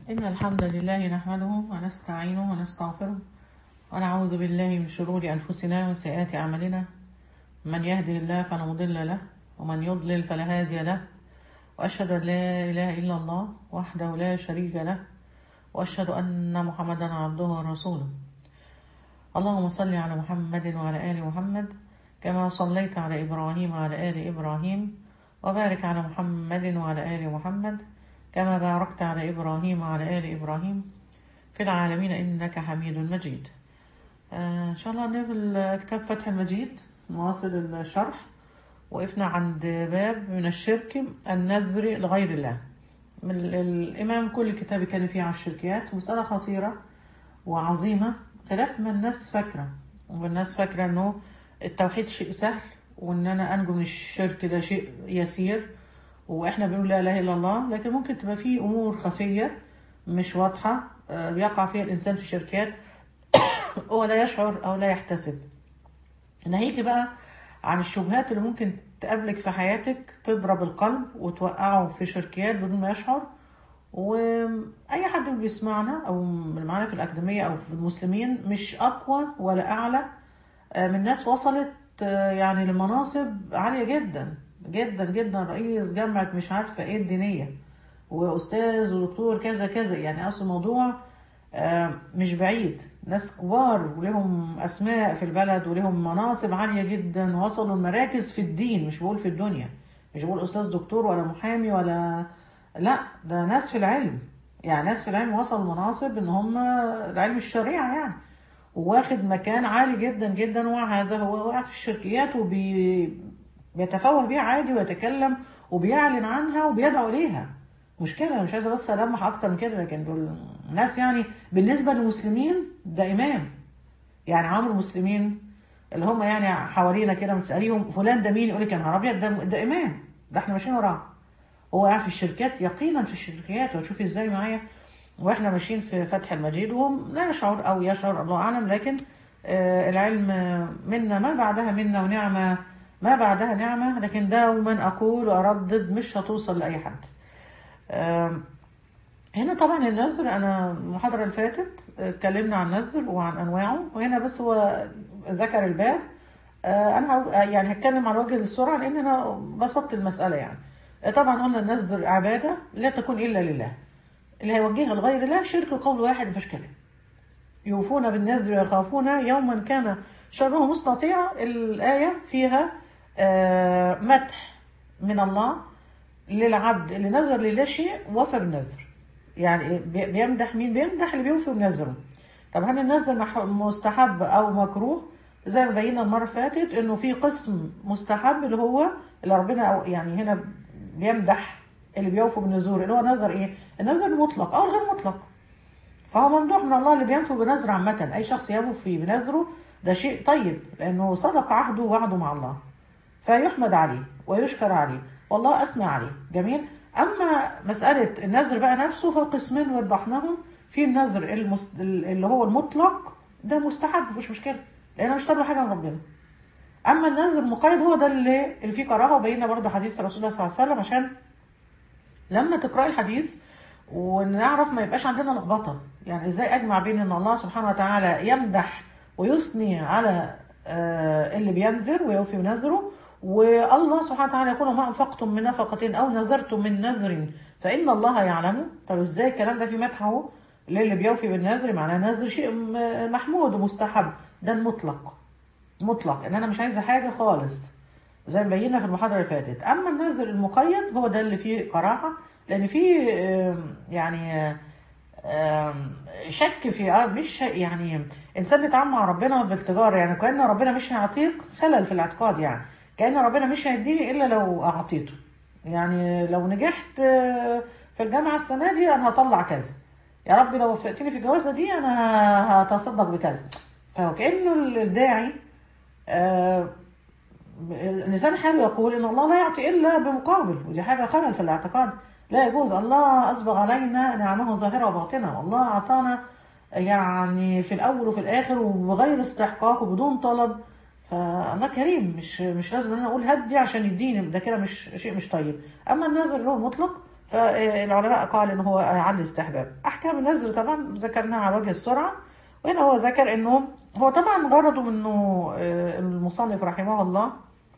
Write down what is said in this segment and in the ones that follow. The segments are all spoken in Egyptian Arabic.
إن الحمد لله نحمده ونستعينه ونستغفره ونعوذ بالله من شرور أنفسنا وسيئات أعمالنا من يهده الله فلا مضل له ومن يضلل فلا هادي له وأشهد أن لا إله إلا الله وحده لا شريك له وأشهد أن محمدا عبده ورسوله اللهم صل على محمد وعلى آل محمد كما صليت على إبراهيم وعلى آل إبراهيم وبارك على محمد وعلى آل محمد كما باركت على إبراهيم وعلى آل إبراهيم في العالمين إنك حميد مجيد آه إن شاء الله نقبل كتاب فتح المجيد نواصل الشرح وقفنا عند باب من الشرك النذر لغير الله من الإمام كل كتاب كان فيه على الشركيات مسألة خطيرة وعظيمة خلاف ما الناس فاكرة والناس فاكرة إنه التوحيد شيء سهل وإن أنا أنجو من الشرك ده شيء يسير واحنا بنقول لا اله الا الله لكن ممكن تبقى في امور خفيه مش واضحه آه، بيقع فيها الانسان في شركات هو لا يشعر او لا يحتسب ناهيك بقى عن الشبهات اللي ممكن تقابلك في حياتك تضرب القلب وتوقعه في شركيات بدون ما يشعر واي حد بيسمعنا او من معانا في الاكاديميه او في المسلمين مش اقوى ولا اعلى آه، من ناس وصلت آه، يعني لمناصب عاليه جدا جدا جدا رئيس جامعة مش عارفة ايه الدينية واستاذ ودكتور كذا كذا يعني اصل الموضوع آه، مش بعيد ناس كبار ولهم اسماء في البلد ولهم مناصب عالية جدا وصلوا المراكز في الدين مش بقول في الدنيا مش بقول استاذ دكتور ولا محامي ولا لا ده ناس في العلم يعني ناس في العلم وصلوا مناصب ان هم العلم الشريعة يعني واخد مكان عالي جدا جدا وهذا هو واقع في الشركيات وبي بيتفوه بيها عادي ويتكلم وبيعلن عنها وبيدعو اليها مشكلة أنا مش عايزة بس ألمح أكتر من كده لكن دول ناس يعني بالنسبة للمسلمين ده إمام يعني عامل المسلمين اللي هم يعني حوالينا كده بتسأليهم فلان ده مين يقول لك يا نهار أبيض ده, ده إمام ده إحنا ماشيين وراه هو قاعد في الشركات يقينا في الشركات وتشوفي إزاي معايا وإحنا ماشيين في فتح المجيد وهم لا يشعر أو يشعر الله أعلم لكن آه العلم منا ما بعدها منا ونعمة ما بعدها نعمة لكن دوما أقول وأردد مش هتوصل لأي حد آم، هنا طبعا النذر أنا المحاضرة اللي فاتت اتكلمنا عن النذر وعن أنواعه وهنا بس هو ذكر الباب آه، أنا هو- يعني هتكلم على وجه السرعة لأن أنا بسطت المسألة يعني آه، طبعا قلنا النذر عبادة لا تكون إلا لله اللي هيوجهها لغير الله شرك قول واحد مفيش كلام يوفون بالنذر ويخافون يوما كان شره مستطيع الآية فيها آه، مدح من الله للعبد اللي نذر لله شيء وفى بالنذر يعني بي- بيمدح مين بيمدح اللي بيوفي بنذره طب هل النذر مح- مستحب او مكروه زي ما بينا المره اللي فاتت انه في قسم مستحب اللي هو اللي ربنا أو يعني هنا بيمدح اللي بيوفوا بالنذور اللي هو نذر ايه النذر المطلق او الغير مطلق فهو ممدوح من الله اللي بينفي بنذر عامة أي شخص يوفي بنذره ده شيء طيب لأنه صدق عهده ووعده مع الله فيحمد عليه ويشكر عليه والله أثنى عليه جميل أما مسألة النذر بقى نفسه فقسمين وضحناهم في النذر المس... اللي هو المطلق ده مستحب مفيش مشكلة لأنه مش طالب حاجة من ربنا أما النذر المقيد هو ده اللي, اللي فيه كراهة وبينا برضه حديث رسول الله صلى الله عليه وسلم عشان لما تقرأي الحديث ونعرف ما يبقاش عندنا لخبطه يعني ازاي اجمع بين ان الله سبحانه وتعالى يمدح ويثني على آه، اللي بينذر ويوفي بنذره والله سبحانه وتعالى يقول ما انفقتم من نفقه او نذرتم من نذر فان الله يعلمه طب ازاي الكلام ده في مدحه للي بيوفي بالنذر معناه نذر شيء م- محمود ومستحب ده المطلق مطلق ان انا مش عايزه حاجه خالص زي ما بينا في المحاضره اللي فاتت اما النذر المقيد هو ده اللي فيه قراءه لان فيه آم، يعني آم، شك في آه، مش يعني انسان بيتعامل مع ربنا بالتجاره يعني كان ربنا مش هيعطيك خلل في الاعتقاد يعني كان ربنا مش هيديني الا لو اعطيته يعني لو نجحت آه، في الجامعه السنه دي انا هطلع كذا يا رب لو وفقتني في الجوازه دي انا هتصدق بكذا فكانه الداعي آه، لسان حاله يقول ان الله لا يعطي الا بمقابل ودي حاجه خلل في الاعتقاد لا يجوز الله اسبغ علينا نعمه ظاهره وباطنه والله اعطانا يعني في الاول وفي الاخر وبغير استحقاق وبدون طلب فالله كريم مش مش لازم ان انا اقول هدي عشان يديني ده كده مش شيء مش طيب اما النذر اللي هو المطلق فالعلماء قال ان هو على الاستحباب احكام النذر طبعا ذكرناها على وجه السرعه وهنا هو ذكر انه هو طبعا غرضه منه آه، المصنف رحمه الله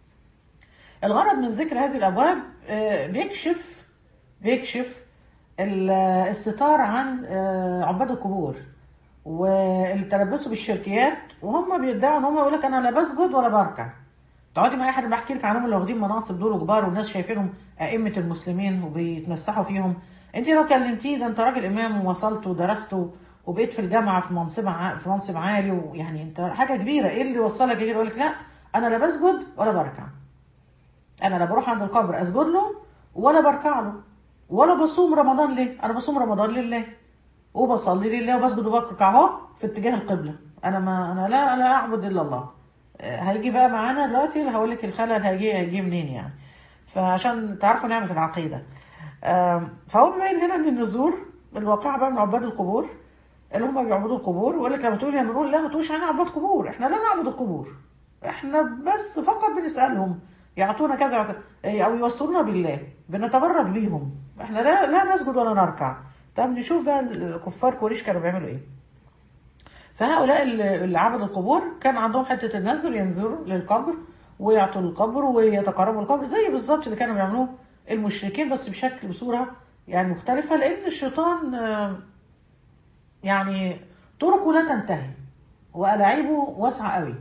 الغرض من ذكر هذه الابواب آه، بيكشف بيكشف ال- الستار عن آه، عباد القبور واللي تلبسوا بالشركيات وهم بيدعوا ان هم يقول لك انا لا بسجد ولا بركع تقعدي مع اي حد بحكي لك عنهم اللي واخدين مناصب دول كبار والناس شايفينهم ائمه المسلمين وبيتمسحوا فيهم انت لو كلمتيه ده انت راجل امام ووصلت ودرست وبقيت في الجامعه في منصب ع- في منصب عالي ويعني انت حاجه كبيره ايه اللي وصلك كده يقول لك لا انا لا بسجد ولا بركع انا لا بروح عند القبر اسجد له ولا بركع له ولا بصوم رمضان ليه انا بصوم رمضان لله وبصلي لله وبسجد وبركع اهو في اتجاه القبله انا ما انا لا لا اعبد الا الله آه، هيجي بقى معانا دلوقتي اللي هقول لك الخلل هيجي هيجي منين يعني فعشان تعرفوا نعمه العقيده آم، فهو بيبين هنا ان النذور الواقعه بقى من عباد القبور اللي هم بيعبدوا القبور ويقول لك لما تقول لما نقول لا ما تقولش احنا عباد قبور احنا لا نعبد القبور احنا بس فقط بنسالهم يعطونا كذا وكذا إيه، او يوصلونا بالله بنتبرك بيهم احنا لا لا نسجد ولا نركع طب نشوف بقى الكفار قريش كانوا بيعملوا ايه فهؤلاء اللي اللي عبدوا القبور كان عندهم حته النذر ينذروا للقبر ويعطوا القبر ويتقربوا القبر زي بالظبط اللي كانوا بيعملوه المشركين بس بشكل بصوره يعني مختلفه لان الشيطان آه، يعني طرقه لا تنتهي وألاعيبه واسعة قوي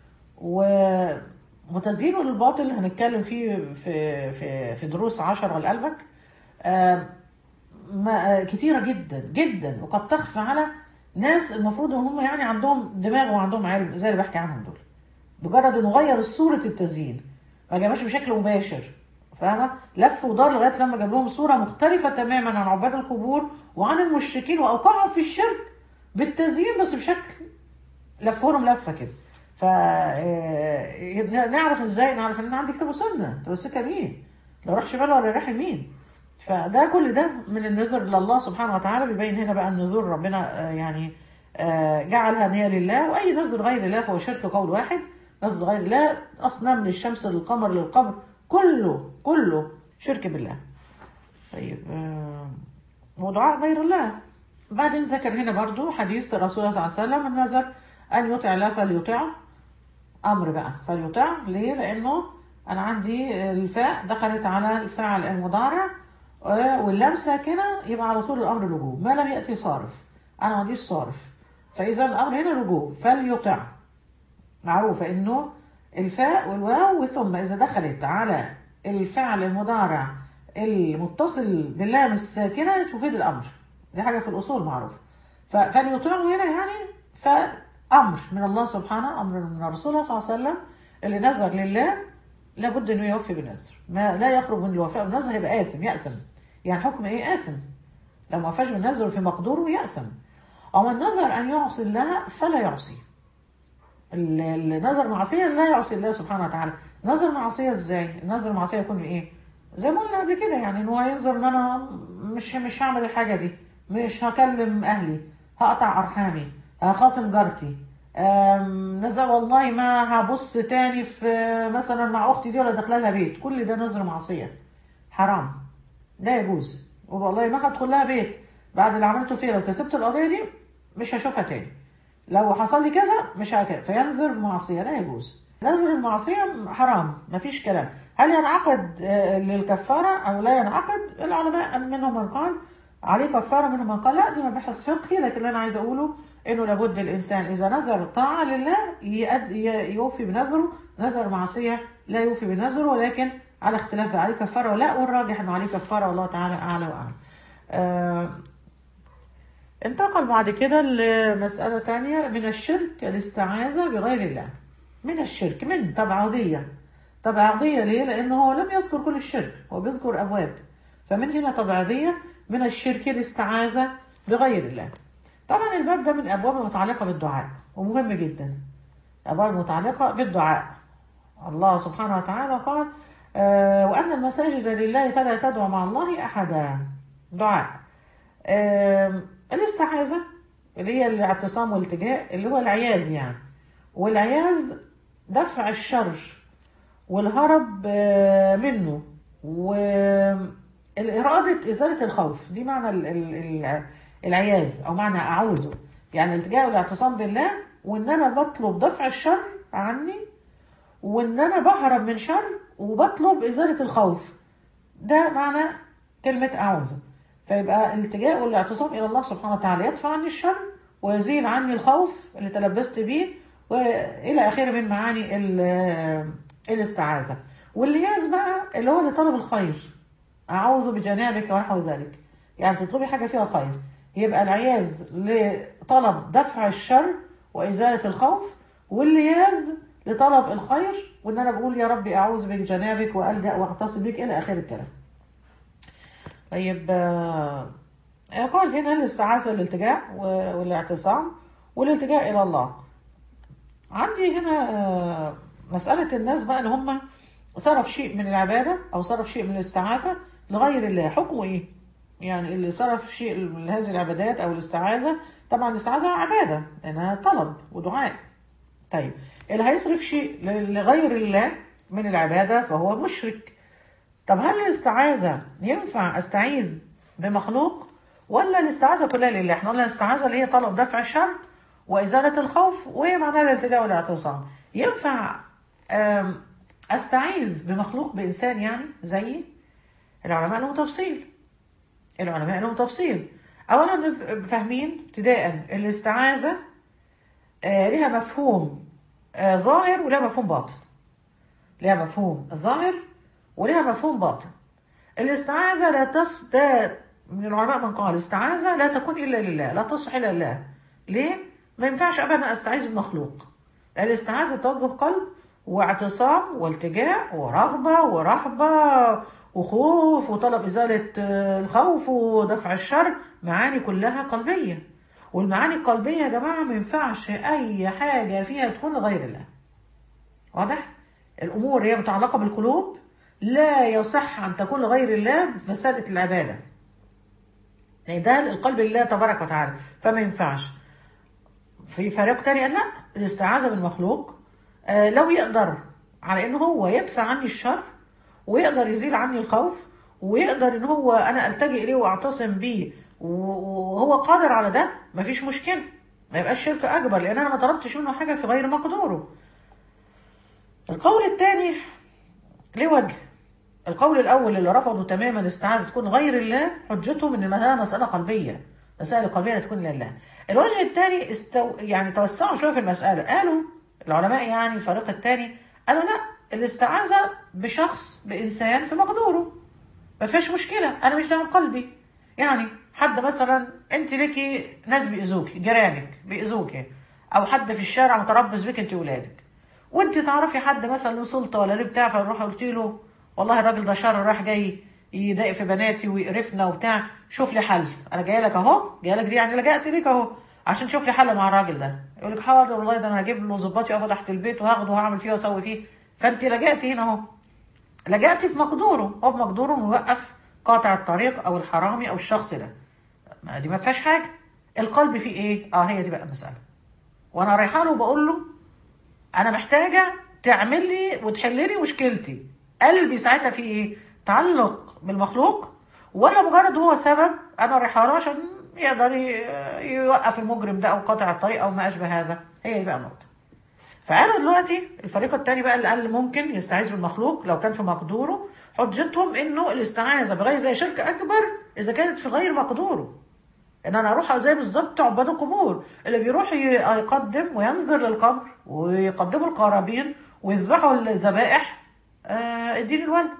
و- وتزيينه للباطل اللي هنتكلم فيه في في في دروس عشرة لقلبك آه، ما آه، كتيرة جدا جدا وقد تخفى على ناس المفروض ان هم يعني عندهم دماغ وعندهم علم زي اللي بحكي عنهم دول مجرد انه غير صورة التزيين ما جابهاش بشكل مباشر فاهمة لف ودار لغاية لما جاب لهم صورة مختلفة تماما عن عباد القبور وعن المشركين وأوقعهم في الشرك بالتزيين بس بشكل لفهم لفة كده ف آه، نعرف ازاي نعرف ان عندي كتاب وسنة تمسكها بيه لا راح شمال ولا راح يمين فده كل ده من النذر لله سبحانه وتعالى بيبين هنا بقى النذور ربنا آه، يعني آه، جعلها ان هي لله واي نذر غير الله فهو شرك قول واحد نذر غير الله اصنام للشمس للقمر للقبر كله كله شرك بالله طيب آه، ودعاء غير الله بعدين ذكر هنا برضو حديث الرسول صلى الله عليه وسلم النذر ان يطع الله فليطعه امر بقى فليطع ليه لانه انا عندي الفاء دخلت على الفعل المضارع آه، واللام ساكنه يبقى على طول الامر الوجوب ما لم ياتي صارف انا ما عنديش صارف فاذا الامر هنا الوجوب فليطع معروفه انه الفاء والواو وثم اذا دخلت على الفعل المضارع المتصل باللام الساكنه تفيد الامر دي حاجه في الاصول معروفه ف- فليطيعوا هنا يعني فامر من الله سبحانه امر من الرسول صلى الله عليه وسلم اللي نذر لله لابد انه يوفي بالنذر ما لا يخرج من الوفاء بالنذر هيبقى آثم يأثم يعني حكم ايه آثم لو ما وفاش بالنذر في مقدوره يأثم ومن نذر ان يعصي الله فلا يعصي اللي اللي نذر معصيه لا يعصي الله سبحانه وتعالى نذر معصيه ازاي نذر معصيه يكون ايه زي ما قلنا قبل كده يعني ان هو ينذر ان انا مش مش هعمل الحاجه دي مش هكلم اهلي هقطع ارحامي هخاصم جارتي أم، نذر والله ما هبص تاني في مثلا مع اختي دي ولا داخله لها بيت كل ده نذر معصيه حرام لا يجوز والله ما هدخل لها بيت بعد اللي عملته فيها لو كسبت القضيه دي مش هشوفها تاني لو حصل لي كذا مش هكذا فينذر معصيه لا يجوز نذر المعصيه حرام مفيش كلام هل ينعقد آه، للكفاره او لا ينعقد العلماء منهم من قال عليه كفاره منهم من قال لا دي مباحث فقهي لكن اللي انا عايز اقوله انه لابد الانسان اذا نذر طاعه لله يأد- ي- يوفي بنذره نذر معصيه لا يوفي بنذره ولكن على اختلاف عليه كفاره ولا والراجح انه عليه كفاره والله تعالى اعلى واعلم. آه انتقل بعد كده لمسألة تانية من الشرك الاستعاذة بغير الله من الشرك من تبعضية تبعضية ليه؟ لأنه هو لم يذكر كل الشرك هو بيذكر أبواب فمن هنا تبعضية من الشرك الاستعاذة بغير الله طبعا الباب ده من الأبواب المتعلقة بالدعاء ومهم جدا الأبواب المتعلقة بالدعاء الله سبحانه وتعالى قال آه وأن المساجد لله فلا تدعو مع الله أحدا دعاء آم، الاستعاذة اللي هي الاعتصام والالتجاء اللي هو العياذ يعني والعياذ دفع الشر والهرب آه، منه الإرادة إزالة الخوف دي معنى ال ال ال العياذ أو معنى أعوذه يعني الالتجاء والاعتصام بالله وإن أنا بطلب دفع الشر عني وإن أنا بهرب من شر وبطلب إزالة الخوف ده معنى كلمة أعوذ فيبقى الالتجاء والاعتصام إلى الله سبحانه وتعالى يدفع عني الشر ويزيل عني الخوف اللي تلبست بيه وإلى آخره من معاني ال- الاستعاذة واللياز بقى اللي هو لطلب الخير أعوذ بجنابك ونحو ذلك يعني تطلبي حاجة فيها خير يبقى العياذ لطلب دفع الشر وإزالة الخوف واللياز لطلب الخير وإن أنا بقول يا ربي أعوذ بك جنابك وألجأ وأعتصم بك إلى آخر الكلام طيب آه، قال هنا الاستعاذة الالتجاء و- والاعتصام والالتجاء إلى الله عندي هنا آه، مسألة الناس بقى اللي هم صرف شيء من العبادة أو صرف شيء من الاستعاذة لغير الله حكمه إيه؟ يعني اللي صرف شيء من هذه العبادات أو الاستعاذة طبعا الاستعاذة عبادة لأنها طلب ودعاء طيب اللي هيصرف شيء ل- لغير الله من العبادة فهو مشرك طب هل الاستعاذة ينفع استعيذ بمخلوق ولا الاستعاذة كلها لله؟ احنا قلنا الاستعاذة اللي هي طلب دفع الشر وإزالة الخوف وهي معناها الالتجاء والاعتصام. ينفع آم، استعيذ بمخلوق بإنسان يعني زيي؟ العلماء لهم تفصيل. العلماء لهم تفصيل. أولا نف- فاهمين ابتداء الاستعاذة آه، لها مفهوم آه، ظاهر ولها مفهوم باطن. لها مفهوم ظاهر ولها مفهوم باطن الاستعاذة لا تص ده من العلماء من قال الاستعاذة لا تكون إلا لله لا تصح إلا لله ليه؟ ما ينفعش أبدا أستعيذ بمخلوق الاستعاذة توجه قلب واعتصام والتجاء ورغبة ورهبة وخوف وطلب إزالة آه، الخوف ودفع الشر معاني كلها قلبية والمعاني القلبية يا جماعة ما ينفعش أي حاجة فيها تكون لغير الله واضح؟ الأمور هي متعلقة بالقلوب لا يصح أن تكون لغير الله مسألة العبادة يعني ده القلب لله تبارك وتعالى فما ينفعش في فريق تاني قال لا الاستعاذة بالمخلوق آه لو يقدر على ان هو يدفع عني الشر ويقدر يزيل عني الخوف ويقدر ان هو انا التجئ اليه واعتصم بيه وهو قادر على ده مفيش مشكله ما يبقاش شرك اكبر لان انا ما طلبتش منه حاجه في غير مقدوره القول الثاني ليه وجه القول الاول اللي رفضوا تماما الاستعاذه تكون غير الله حجتهم ان انها مساله قلبيه مسائل قلبيه لا تكون لله الوجه الثاني استو... يعني توسعوا شويه في المساله قالوا العلماء يعني الفريق الثاني قالوا لا الاستعاذه بشخص بانسان في مقدوره ما فيش مشكله انا مش دعوه بقلبي يعني حد مثلا انت ليكي ناس بيأذوكي جيرانك بيأذوكي او حد في الشارع متربص بك انت وولادك وانت تعرفي حد مثلا له سلطه ولا ليه بتاع فنروح قلت له والله الراجل ده شر راح جاي يضايق في بناتي ويقرفنا وبتاع شوف لي حل انا جايه لك اهو جايه لك دي يعني لجأت ليك اهو عشان شوف لي حل مع الراجل ده يقول لك حاضر والله ده انا هجيب له ظباط يقفوا تحت البيت وهاخده وهعمل فيه واسوي فيه فانت لجأتي هنا اهو لجأتي في مقدوره هو في مقدوره انه يوقف قاطع الطريق او الحرامي او الشخص ده ما دي ما فيهاش حاجه القلب فيه ايه اه هي دي بقى المساله وانا رايحه له وبقول له انا محتاجه تعمل لي وتحل لي مشكلتي قلبي ساعتها فيه ايه تعلق بالمخلوق ولا مجرد هو سبب انا رايحه له عشان يقدر ي- يوقف المجرم ده او قاطع الطريق او ما اشبه هذا هي دي بقى النقطه فقالوا دلوقتي الفريق الثاني بقى اللي قال ممكن يستعيذ بالمخلوق لو كان في مقدوره حجتهم انه الاستعاذه بغير الله شرك اكبر اذا كانت في غير مقدوره ان انا اروح زي بالظبط عباد القبور اللي بيروح ي- يقدم وينظر للقبر ويقدموا القرابين ويذبحوا الذبائح آه اديني الولد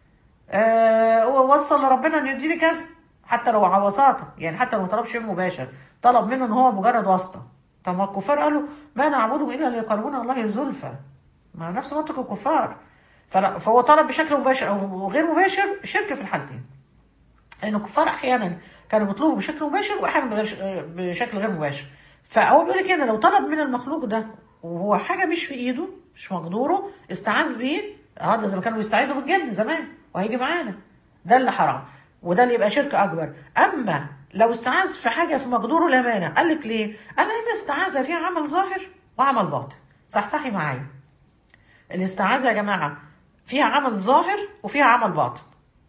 آه ووصل لربنا ان يديني كذا حتى لو على وساطه يعني حتى لو ما طلبش منه مباشر طلب منه ان هو مجرد واسطه طب ما الكفار قالوا ما نعبدهم الا ليقربونا الله زلفى ما نفس منطق الكفار فلا فهو طلب بشكل مباشر او غير مباشر شرك في الحالتين لان الكفار احيانا كانوا بيطلبوا بشكل مباشر واحيانا بغير بشكل غير مباشر فهو بيقول لك هنا لو طلب من المخلوق ده وهو حاجه مش في ايده مش مقدوره استعاذ بيه هذا زي ما كانوا بيستعيذوا بالجن زمان وهيجي معانا ده اللي حرام وده اللي يبقى شرك اكبر اما لو استعاذ في حاجه في مقدوره لا مانع قال لك ليه؟ قال لان الاستعاذه فيها عمل ظاهر وعمل باطن صحصحي معايا الاستعاذه يا جماعه فيها عمل ظاهر وفيها عمل باطن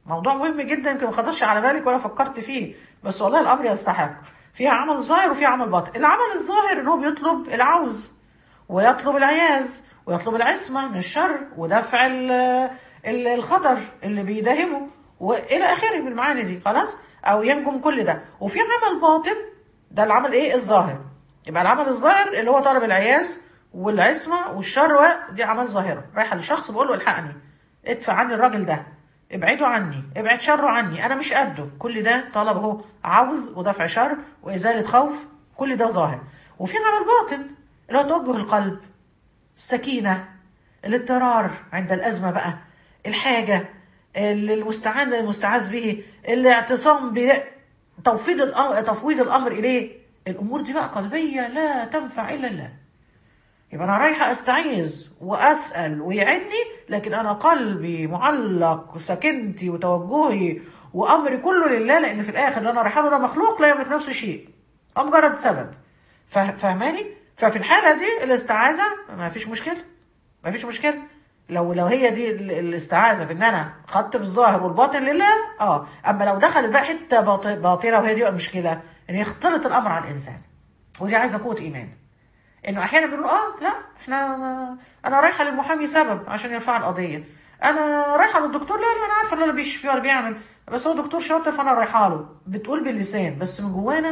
موضوع مهم جدا يمكن ما خطرش على بالك ولا فكرت فيه بس والله الامر يستحق فيها عمل ظاهر وفيها عمل باطن العمل الظاهر ان هو بيطلب العوز ويطلب العياذ ويطلب العصمه من الشر ودفع ال- ال- الخطر اللي بيداهمه والى اخره من المعاني دي خلاص او ينجو من كل ده وفي عمل باطن ده العمل ايه الظاهر يبقى العمل الظاهر اللي هو طلب العياذ والعصمه والشر دي اعمال ظاهره رايحه لشخص بقول له الحقني ادفع عني الراجل ده ابعده عني ابعد شره عني انا مش قده كل ده طلب اهو عوز ودفع شر وازاله خوف كل ده ظاهر وفي عمل باطن اللي هو توجه القلب السكينه الاضطرار عند الازمه بقى الحاجه اللي المستعان المستعاذ به الاعتصام بتوفيض الامر تفويض الامر اليه الامور دي بقى قلبيه لا تنفع الا الله يبقى انا رايحه استعيذ واسال ويعني لكن انا قلبي معلق سكنتي وتوجهي وامري كله لله لان في الاخر اللي انا رايحه له ده مخلوق لا يملك نفسه شيء هو مجرد سبب فا- فاهماني ففي الحاله دي الاستعاذه ما فيش مشكله ما فيش مشكله لو لو هي دي ال- الاستعاذه في ان انا خدت بالظاهر والباطن لله اه اما لو دخلت بقى حته باط- باطنه وهي دي بقى المشكله ان يختلط الامر على الانسان ودي عايزه قوه ايمان انه احيانا بيقولوا اه لا احنا انا رايحه للمحامي سبب عشان يرفع القضيه انا رايحه للدكتور لا لا انا عارفه اللي انا بيشفي ولا بيعمل بس هو دكتور شاطر فانا رايحه له بتقول باللسان بس من جوانا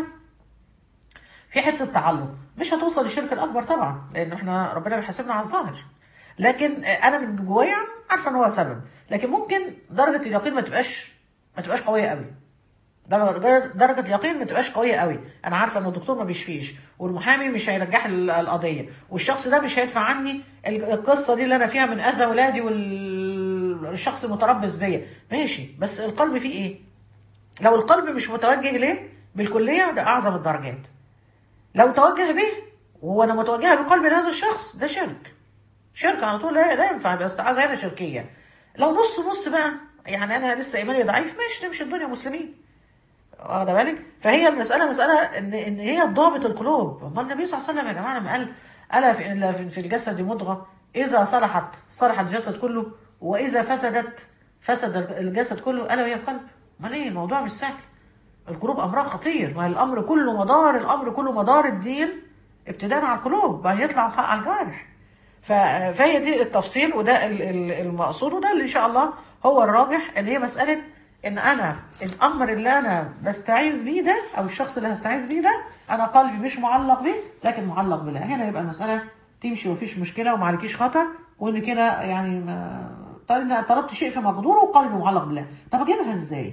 في حته تعلق مش هتوصل للشرك الاكبر طبعا لان احنا ربنا بيحاسبنا على الظاهر لكن انا من جوايا عارفه ان هو سبب لكن ممكن درجه اليقين ما تبقاش ما تبقاش قويه قوي درجة درجة اليقين ما تبقاش قوية قوي، أنا عارفة إن الدكتور ما بيشفيش، والمحامي مش هيرجح لي ال- القضية، والشخص ده مش هيدفع عني ال- القصة دي اللي أنا فيها من أذى ولادي والشخص المتربص بيا، ماشي، بس القلب فيه إيه؟ لو القلب مش متوجه ليه بالكلية ده أعظم الدرجات. لو توجه به وأنا متوجهة بقلبي لهذا الشخص ده شرك. شرك على طول لا لا ينفع يبقى استعاذة هنا شركية. لو نص نص بقى يعني أنا لسه إيماني ضعيف ماشي نمشي الدنيا مسلمين. واخده بالك فهي المساله مساله ان ان هي ضابط القلوب امال النبي صلى الله عليه وسلم يا جماعه لما قال الا في إلا في- في الجسد مضغه اذا صلحت صلح الجسد كله واذا فسدت فسد الجسد كله الا وهي القلب امال ايه الموضوع مش سهل القلوب امرها خطير ما الامر كله مدار الامر كله مدار الدين ابتداء على القلوب بعدين يطلع على الجوارح ف- فهي دي التفصيل وده ال- ال- المقصود وده اللي ان شاء الله هو الراجح اللي هي مساله ان انا الامر اللي انا بستعيذ بيه ده او الشخص اللي هستعيذ بيه ده انا قلبي مش معلق بيه لكن معلق بالله هنا يبقى المساله تمشي ومفيش مشكله وما عليكيش خطر وان كده يعني ما طل- طلبت شيء في مقدوره وقلبي معلق بالله طب اجيبها ازاي؟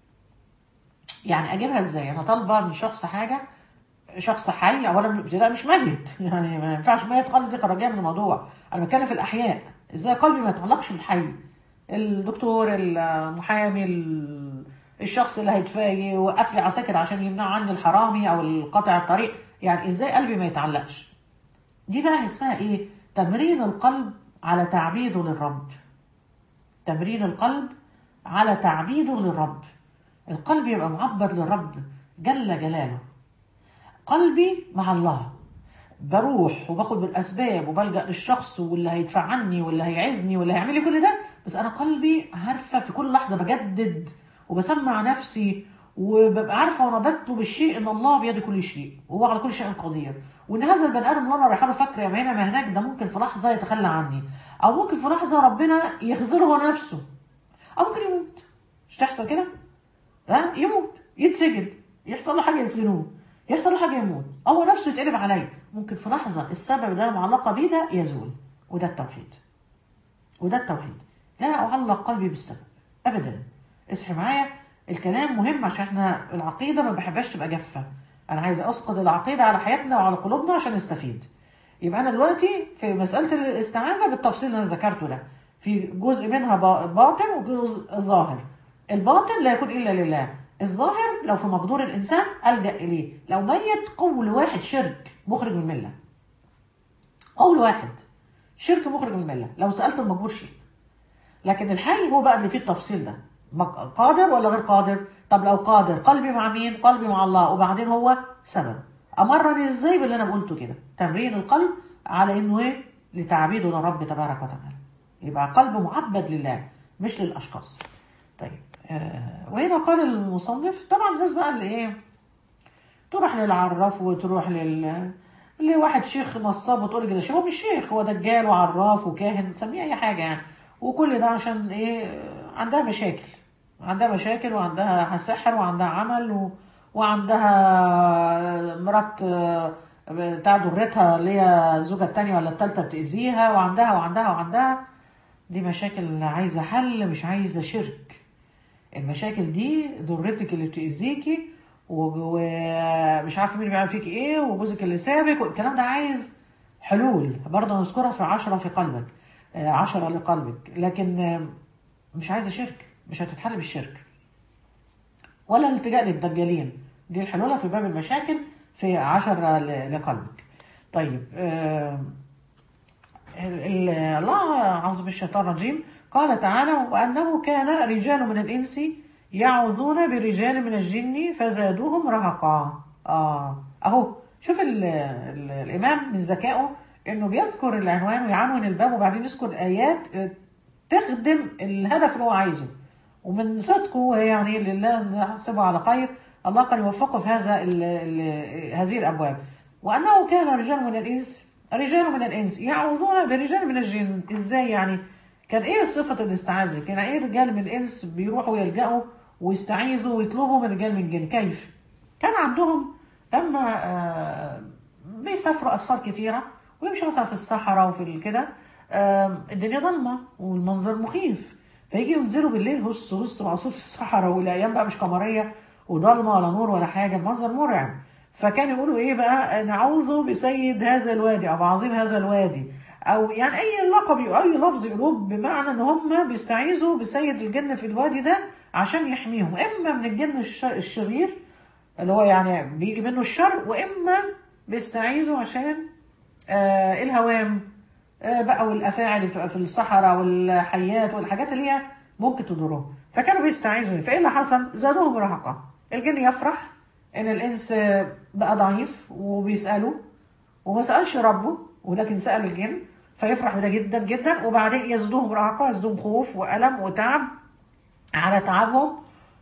يعني اجيبها ازاي؟ انا طالبه من شخص حاجه شخص حي اولا ابتداء مش ميت يعني ما ينفعش ميت خالص دي خرجيه من الموضوع انا بتكلم في الاحياء ازاي قلبي ما يتعلقش بالحي الدكتور المحامي ال- الشخص اللي هيتفاجئ يوقف لي عساكر عشان يمنع عني الحرامي او القاطع الطريق يعني ازاي قلبي ما يتعلقش دي بقى اسمها ايه تمرين القلب على تعبيده للرب تمرين القلب على تعبيده للرب القلب يبقى معبد للرب جل جلاله قلبي مع الله بروح وباخد بالاسباب وبلجا للشخص واللي هيدفع عني واللي هيعزني واللي هيعمل لي كل ده بس انا قلبي عارفه في كل لحظه بجدد وبسمع نفسي وببقى عارفه وانا بطلب الشيء ان الله بيد كل شيء وهو على كل شيء قدير وان هذا البني ادم اللي انا رايحه له فاكره يا ما هنا ما هناك ده ممكن في لحظه يتخلى عني او ممكن في لحظه ربنا يخذله هو نفسه او ممكن يموت مش تحصل كده ها يموت يتسجن يحصل له حاجه يسجنوه يحصل له حاجه يموت هو نفسه يتقلب عليا ممكن في لحظه السبب اللي انا معلقه بيه ده يزول وده التوحيد وده التوحيد لا اعلق قلبي بالسبب ابدا اصحي معايا الكلام مهم عشان احنا العقيده ما بحبهاش تبقى جافه انا عايز اسقط العقيده على حياتنا وعلى قلوبنا عشان نستفيد يبقى انا دلوقتي في مساله الاستعاذه بالتفصيل اللي انا ذكرته ده في جزء منها با- باطن وجزء ظاهر الباطن لا يكون الا لله الظاهر لو في مقدور الانسان الجا اليه لو ميت قول واحد شرك مخرج من المله قول واحد شرك مخرج من المله لو سالت المجبور شيء لكن الحي هو بقى اللي فيه التفصيل ده مق- قادر ولا غير قادر طب لو قادر قلبي مع مين قلبي مع الله وبعدين هو سبب امرني ازاي باللي انا قلته كده تمرين القلب على انه ايه لتعبيده لرب تبارك وتعالى يبقى قلب معبد لله مش للاشخاص طيب آه، وهنا قال المصنف طبعا الناس بقى اللي ايه تروح للعراف وتروح لل لواحد شيخ نصاب وتقول كده هو مش شيخ هو دجال وعراف وكاهن تسميه اي حاجه يعني وكل ده عشان ايه عندها مشاكل عندها مشاكل وعندها سحر وعندها عمل و... وعندها مرات آه، بتاع ضرتها اللي هي الزوجه التانية ولا التالتة بتأذيها وعندها وعندها وعندها دي مشاكل عايزه حل مش عايزه شرك المشاكل دي ضرتك اللي بتأذيكي و- ومش عارفه مين بيعمل فيك ايه وجوزك اللي سابك والكلام ده عايز حلول برضه نذكرها في عشرة في قلبك آه، عشرة لقلبك لكن آه، مش عايزه شرك مش هتتحل بالشرك ولا الالتجاء للدجالين دي الحلول في باب المشاكل في عشرة ل- لقلبك طيب آه ال- ال- الله أعوذ بالشيطان الرجيم قال تعالى وأنه كان رجال من الإنس يعوذون برجال من الجن فزادوهم رهقا آه أهو شوف ال ال الإمام من ذكائه إنه بيذكر العنوان ويعنون الباب وبعدين يذكر آيات آه، تخدم الهدف اللي هو عايزه ومن صدقه يعني لله نحسبه على خير الله كان يوفقه في هذا ال ال هذه الابواب وانه كان رجال من الانس رجال من الانس يعوذون برجال من الجن ازاي يعني كان ايه صفه الاستعاذه كان ايه رجال من الانس بيروحوا يلجأوا ويستعيذوا ويطلبوا من رجال من الجن كيف كان عندهم لما آه، بيسافروا اسفار كتيره ويمشوا مثلا في الصحراء وفي ال- كده آه، الدنيا ضلمه والمنظر مخيف فيجي ينزلوا بالليل هص هص معصوف في الصحراء والايام بقى مش قمريه وضلمه ولا نور ولا حاجه المنظر مرعب فكان يقولوا ايه بقى نعوذ بسيد هذا الوادي او بعظيم هذا الوادي او يعني اي لقب او اي لفظ يقولوه بمعنى ان هم بيستعيذوا بسيد الجن في الوادي ده عشان يحميهم اما من الجن الش- الشرير اللي هو يعني بيجي منه الشر واما بيستعيذوا عشان آه الهوام آه بقى والافاعي اللي بتبقى في الصحراء والحيات والحاجات اللي هي ممكن تضرهم فكانوا بيستعيذوا فايه اللي حصل؟ زادوهم رهقا الجن يفرح ان الانس آه، بقى ضعيف وبيساله وما سالش ربه ولكن سال الجن فيفرح بده جدا جدا وبعدين يزدوهم رهقا يزدوهم خوف والم وتعب على تعبهم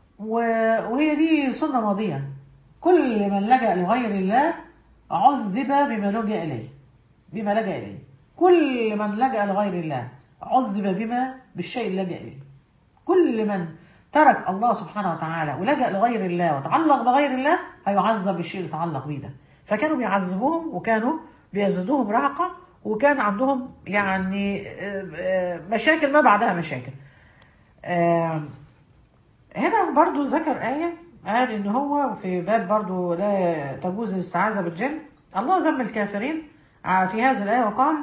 و- وهي دي سنة ماضية كل من لجأ لغير الله عذب بما لجأ إليه بما لجأ إليه كل من لجأ لغير الله عذب بما بالشيء اللي لجأ إليه كل من ترك الله سبحانه وتعالى ولجأ لغير الله وتعلق بغير الله هيعذب بالشيء اللي تعلق بيه ده فكانوا بيعذبوهم وكانوا بيزيدوهم رهقة وكان عندهم يعني آه، آه، مشاكل ما بعدها مشاكل آه، هنا برضو ذكر آية قال إن هو في باب برضو لا تجوز الاستعاذة بالجن الله ذم الكافرين آه، في هذه الآية وقال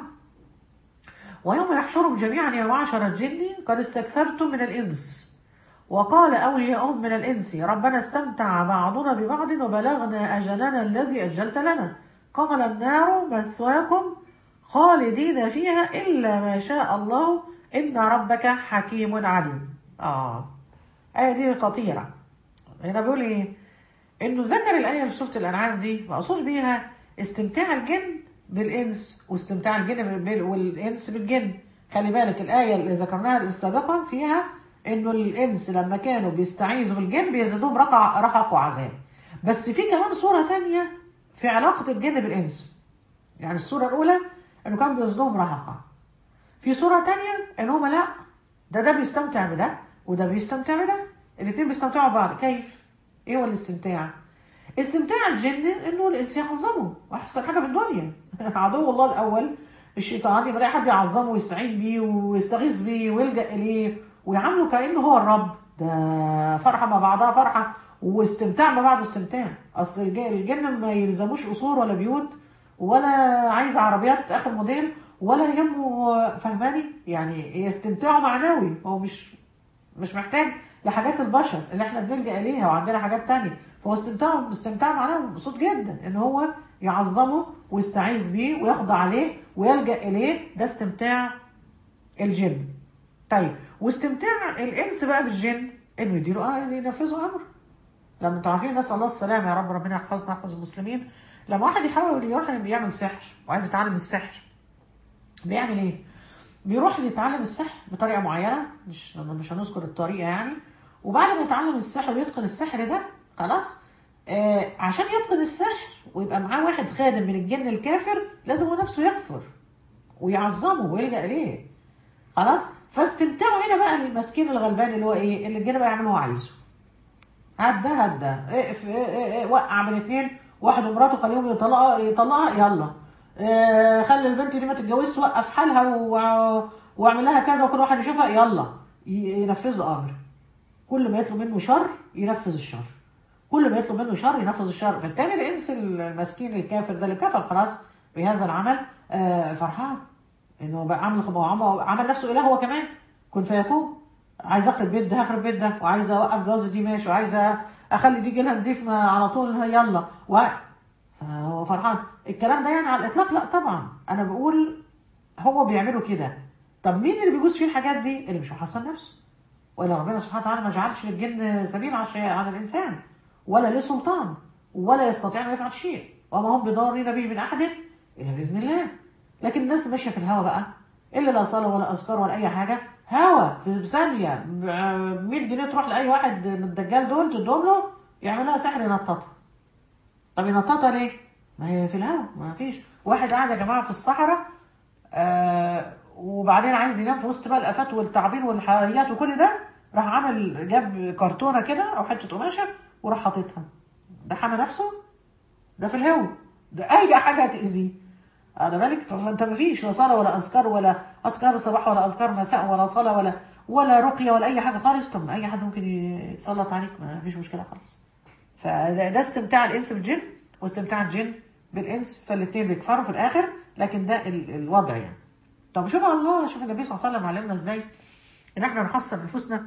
ويوم يحشرهم جميعا يا معشر الجن قد استكثرتم من الإنس وقال أولياؤهم من الإنس ربنا استمتع بعضنا ببعض وبلغنا أجلنا الذي أجلت لنا قال النار مثواكم خالدين فيها إلا ما شاء الله إن ربك حكيم عليم آه الآية دي خطيرة هنا بيقول إيه إنه ذكر الآية في سورة الأنعام دي مقصود بيها استمتاع الجن بالإنس واستمتاع الجن بال- والإنس بالجن خلي بالك الآية اللي ذكرناها السابقة فيها إنه الإنس لما كانوا بيستعيذوا بالجن بيزيدوهم رقع رهق وعذاب بس في كمان صورة تانية في علاقة الجن بالإنس يعني الصورة الأولى إنه كان بيزيدوهم رهقا في صورة تانية ان هما لا ده ده بيستمتع بده وده بيستمتع بده الاتنين بيستمتعوا ببعض كيف؟ ايه هو الاستمتاع؟ استمتاع الجن انه الانس يعظمه واحسن حاجة في الدنيا عدو الله الاول الشيطان يبقى يلاقي حد يعظمه ويستعين بيه ويستغيث بيه ويلجأ اليه ويعامله كأنه هو الرب ده فرحة مع بعضها فرحة واستمتاع مع بعض استمتاع اصل الج- الجن ما يلزموش قصور ولا بيوت ولا عايز عربيات اخر موديل ولا يهمه فهماني يعني يستمتعوا معنوي هو مش مش محتاج لحاجات البشر اللي احنا بنلجأ اليها وعندنا حاجات تانية فهو استمتاع استمتاع معناه مبسوط جدا ان هو يعظمه ويستعيذ بيه ويخضع عليه ويلجأ اليه ده استمتاع الجن طيب واستمتاع الانس بقى بالجن انه يديله اه ينفذوا امر لما تعرفين نسال الله السلامه يا رب ربنا يحفظنا ويحفظ المسلمين لما واحد يحاول يروح يعمل سحر وعايز يتعلم السحر بيعمل ايه؟ بيروح يتعلم السحر بطريقه معينه مش مش هنذكر الطريقه يعني وبعد ما يتعلم السحر ويتقن السحر ده خلاص آه عشان يتقن السحر ويبقى معاه واحد خادم من الجن الكافر لازم هو نفسه يكفر ويعظمه ويلجأ إليه خلاص فاستمتعوا هنا بقى المسكين الغلبان اللي هو ايه اللي الجن بقى يعمل اللي هو عايزه هات ده هات ده اقف إيه إيه إيه وقع من اتنين واحد ومراته خليهم يطلقها يطلقها يلا اه خلي البنت دي ما تتجوزش وقف حالها و- واعمل لها كذا وكل واحد يشوفها يلا ي- ينفذ له امر كل ما يطلب منه شر ينفذ الشر كل ما يطلب منه شر ينفذ الشر فالتاني الانس المسكين الكافر ده اللي كفر خلاص بهذا العمل آه فرحان انه بقى عمل عمل, عمل نفسه اله هو كمان كن فيكون عايز اخرب بيت ده هخرب بيت ده وعايز اوقف جواز دي ماشي وعايز اخلي دي جيلها نزيف ما على طول يلا و فهو فرحان الكلام ده يعني على الاطلاق لا طبعا انا بقول هو بيعملوا كده طب مين اللي بيجوز فيه الحاجات دي اللي مش محصن نفسه ولا ربنا سبحانه وتعالى ما جعلش للجن سبيل على الشيء- على الانسان ولا له سلطان ولا يستطيع ان يفعل شيء وما هم بضارين به من احد الا باذن الله لكن الناس ماشيه في الهوا بقى اللي لا صلاه ولا اذكار ولا اي حاجه هوا في ثانيه ب 100 جنيه تروح لاي واحد من الدجال دول تدوم له يعمل لها سحر ينططها طب ينططها ليه؟ ما هي في الهوا ما فيش واحد قاعد يا جماعه في الصحراء آه وبعدين عايز ينام في وسط بقى الافات والتعابين والحيات وكل ده راح عامل جاب كرتونه كده او حته قماشه وراح حاططها ده حمى نفسه ده في الهوا ده اي حاجه هتاذيه هذا بالك طب انت ما فيش لا صلاه ولا اذكار ولا اذكار صباح ولا اذكار مساء ولا صلاه ولا ولا رقيه ولا اي حاجه خالص طب ما اي حد ممكن يتسلط عليك ما فيش مشكله خالص فده ده استمتاع الانس بالجن واستمتاع الجن بالانس فالاثنين بيكفروا في الاخر لكن ده ال- الوضع يعني طب شوف الله شوف النبي صلى الله عليه وسلم علمنا ازاي ان احنا نحصن نفوسنا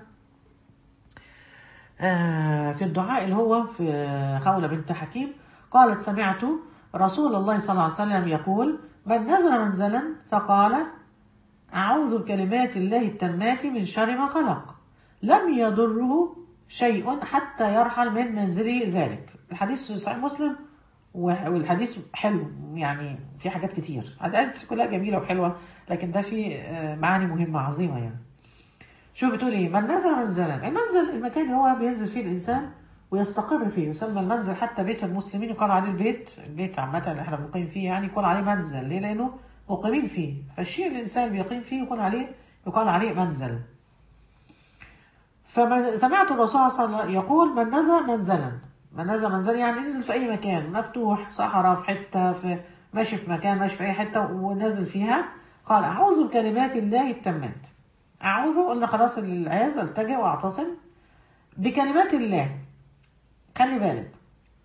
آه، في الدعاء اللي هو في خولة بنت حكيم قالت سمعت رسول الله صلى الله عليه وسلم يقول من نزل منزلا فقال أعوذ بكلمات الله التامات من شر ما خلق لم يضره شيء حتى يرحل من منزله ذلك الحديث صحيح مسلم والحديث حلو يعني في حاجات كتير الحديث كلها جميلة وحلوة لكن ده فيه آه، معاني مهمة عظيمة يعني شوف بتقول ايه من نزل منزلا المنزل المكان اللي هو بينزل فيه الانسان ويستقر فيه يسمى المنزل حتى بيت المسلمين يقال عليه البيت البيت عامة اللي احنا بنقيم فيه يعني يقال عليه منزل ليه؟ لأنه مقيمين فيه فالشيء اللي الإنسان بيقيم فيه يقال عليه يقال عليه منزل فمن سمعت الرسول صلى الله عليه وسلم يقول من نزل منزلا من نزل منزلا يعني ينزل في أي مكان مفتوح صحراء في حتة في ماشي في مكان ماشي في أي حتة ونازل فيها قال أعوذ بكلمات الله التامات أعوذ قلنا خلاص العياذ التجئ وأعتصم بكلمات الله خلي بالك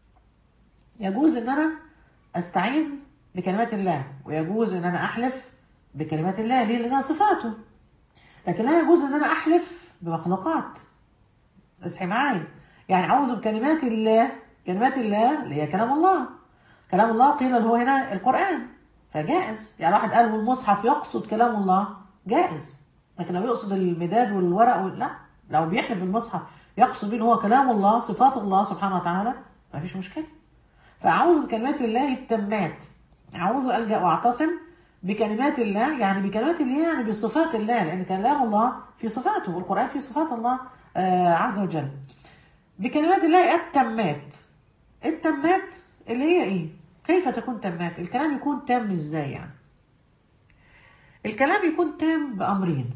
يجوز ان انا استعيذ بكلمات الله ويجوز ان انا احلف بكلمات الله ليه لانها صفاته لكن لا يجوز ان انا احلف بمخلوقات اصحي معايا يعني اعوذ بكلمات الله كلمات الله اللي هي كلام الله كلام الله قيل اللي هو هنا القران فجائز يعني واحد قال المصحف يقصد كلام الله جائز لكن لو يقصد المداد والورق وال- لا لو بيحلف المصحف يقصد به إن هو كلام الله صفات الله سبحانه وتعالى ما فيش مشكله فأعوذ بكلمات الله التامات أعوذ ألجأ وأعتصم بكلمات الله يعني بكلمات الله يعني بصفات الله لأن كلام الله في صفاته والقرآن في صفات الله آه عز وجل بكلمات الله التامات التامات اللي هي إيه؟ كيف تكون تامات؟ الكلام يكون تام إزاي يعني؟ الكلام يكون تام بأمرين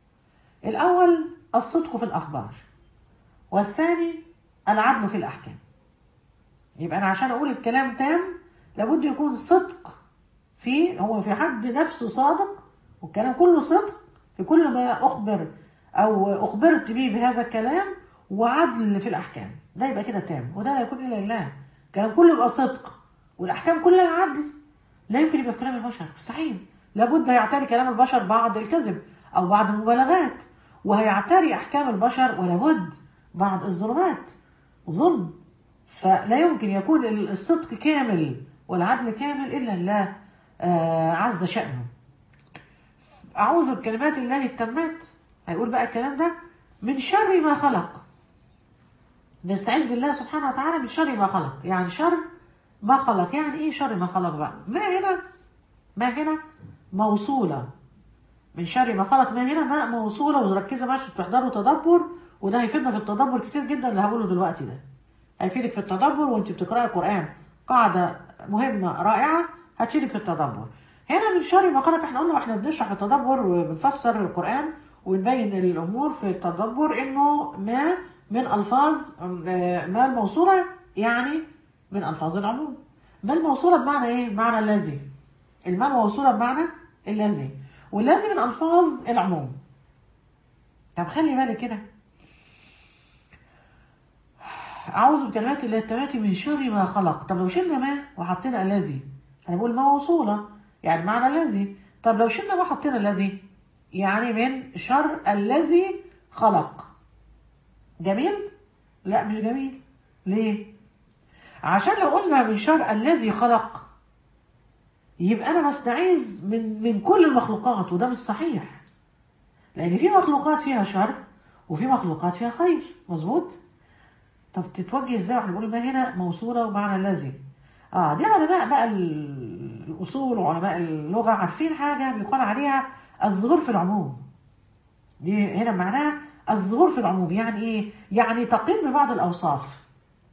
الأول الصدق في الأخبار والثاني العدل في الأحكام يبقى انا عشان اقول الكلام تام لابد يكون صدق في هو في حد نفسه صادق والكلام كله صدق في كل ما اخبر او اخبرت به بهذا الكلام وعدل في الاحكام ده يبقى كده تام وده لا يكون الا لله الكلام كله يبقى صدق والاحكام كلها عدل لا يمكن يبقى في كلام البشر مستحيل لابد يعتري كلام البشر بعض الكذب او بعض المبالغات وهيعتري احكام البشر ولابد بعض الظلمات ظلم فلا يمكن يكون الصدق كامل والعدل كامل إلا الله آه عز شأنه أعوذ بكلمات الله التامات هيقول بقى الكلام ده من شر ما خلق بيستعيذ بالله سبحانه وتعالى من شر ما خلق يعني شر ما خلق يعني ايه شر ما خلق بقى ما هنا ما هنا موصولة من شر ما خلق ما هنا ما موصولة وركزوا معايا عشان تحضروا تدبر وده هيفيدنا في التدبر كتير جدا اللي هقوله دلوقتي ده هيفيدك في التدبر وانت بتقراي القران قاعده مهمه رائعه هتفيدك في التدبر هنا من شر ما قالك احنا قلنا واحنا بنشرح التدبر وبنفسر القران ونبين الامور في التدبر انه ما من الفاظ آه، ما الموصوله يعني من الفاظ العموم ما الموصوله بمعنى ايه بمعنى الذي الماء موصوله بمعنى الذي والذي من الفاظ العموم طب خلي بالك كده أعوذ بكلمات الله التامات من شر ما خلق طب لو شلنا ما وحطينا الذي أنا بقول ما موصولة يعني معنى الذي طب لو شلنا ما حطينا الذي يعني من شر الذي خلق جميل؟ لا مش جميل ليه؟ عشان لو قلنا من شر الذي خلق يبقى أنا بستعيذ من من كل المخلوقات وده مش صحيح لأن في مخلوقات فيها شر وفي مخلوقات فيها خير مظبوط؟ طب تتوجه ازاي واحنا بنقول ما هنا موصوله ومعنى الذي اه دي علماء بقى ال- الاصول وعلماء اللغه عارفين حاجه بيقال عليها الظهور في العموم دي هنا معناها الظهور في العموم يعني ايه يعني تقيم ببعض الاوصاف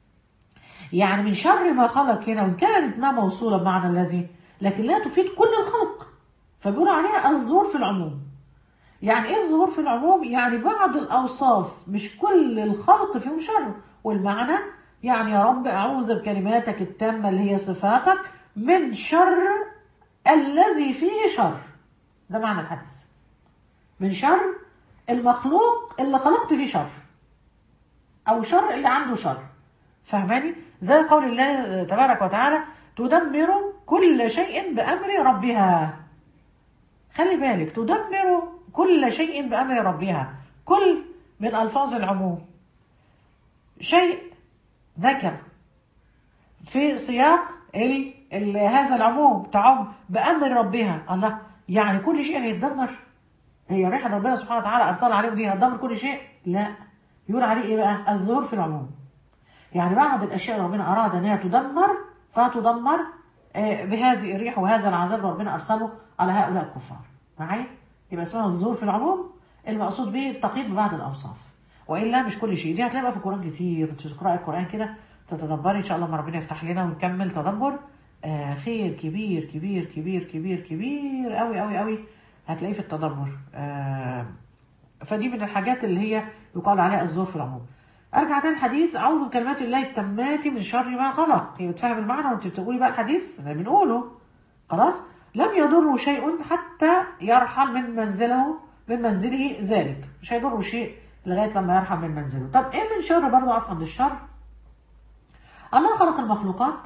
يعني من شر ما خلق هنا وان كانت ما موصوله بمعنى الذي لكن لا تفيد كل الخلق فبيقولوا عليها الظهور في العموم يعني ايه الظهور في العموم؟ يعني بعض الاوصاف مش كل الخلق فيهم شر والمعنى يعني يا رب اعوذ بكلماتك التامه اللي هي صفاتك من شر الذي فيه شر ده معنى الحديث من شر المخلوق اللي خلقت فيه شر او شر اللي عنده شر فاهماني زي قول الله تبارك وتعالى تدمر كل شيء بامر ربها خلي بالك تدمر كل شيء بأمر ربها كل من ألفاظ العموم شيء ذكر في سياق ال ال هذا العموم تعم بأمر ربها الله يعني كل شيء هيتدمر هي ريحة ربنا سبحانه وتعالى أرسل عليهم دي هتدمر كل شيء لا يقول عليه إيه بقى الظهور في العموم يعني بعض الأشياء ربنا أراد أن هي تدمر فتدمر آه، بهذه الريح وهذا العذاب ربنا أرسله على هؤلاء الكفار معايا يبقى اسمها الظهور في العموم المقصود به التقييد ببعض الأوصاف وإلا مش كل شيء دي هتلاقي بقى في القرآن كتير تقرأي القرآن كده تتدبري إن شاء الله ما ربنا يفتح لنا ونكمل تدبر آه خير كبير كبير كبير كبير كبير قوي قوي قوي هتلاقيه في التدبر آه فدي من الحاجات اللي هي يقال عليها الظهور في العموم ارجع تاني الحديث اعوذ بكلمات الله التامات من شر ما خلق هي بتفهم المعنى وانت بتقولي بقى الحديث اللي بنقوله خلاص لم يضره شيء حتى يرحل من منزله من منزله ذلك مش هيضره شيء لغايه لما يرحل من منزله طب ايه من شر برضه اقف عند الشر الله خلق المخلوقات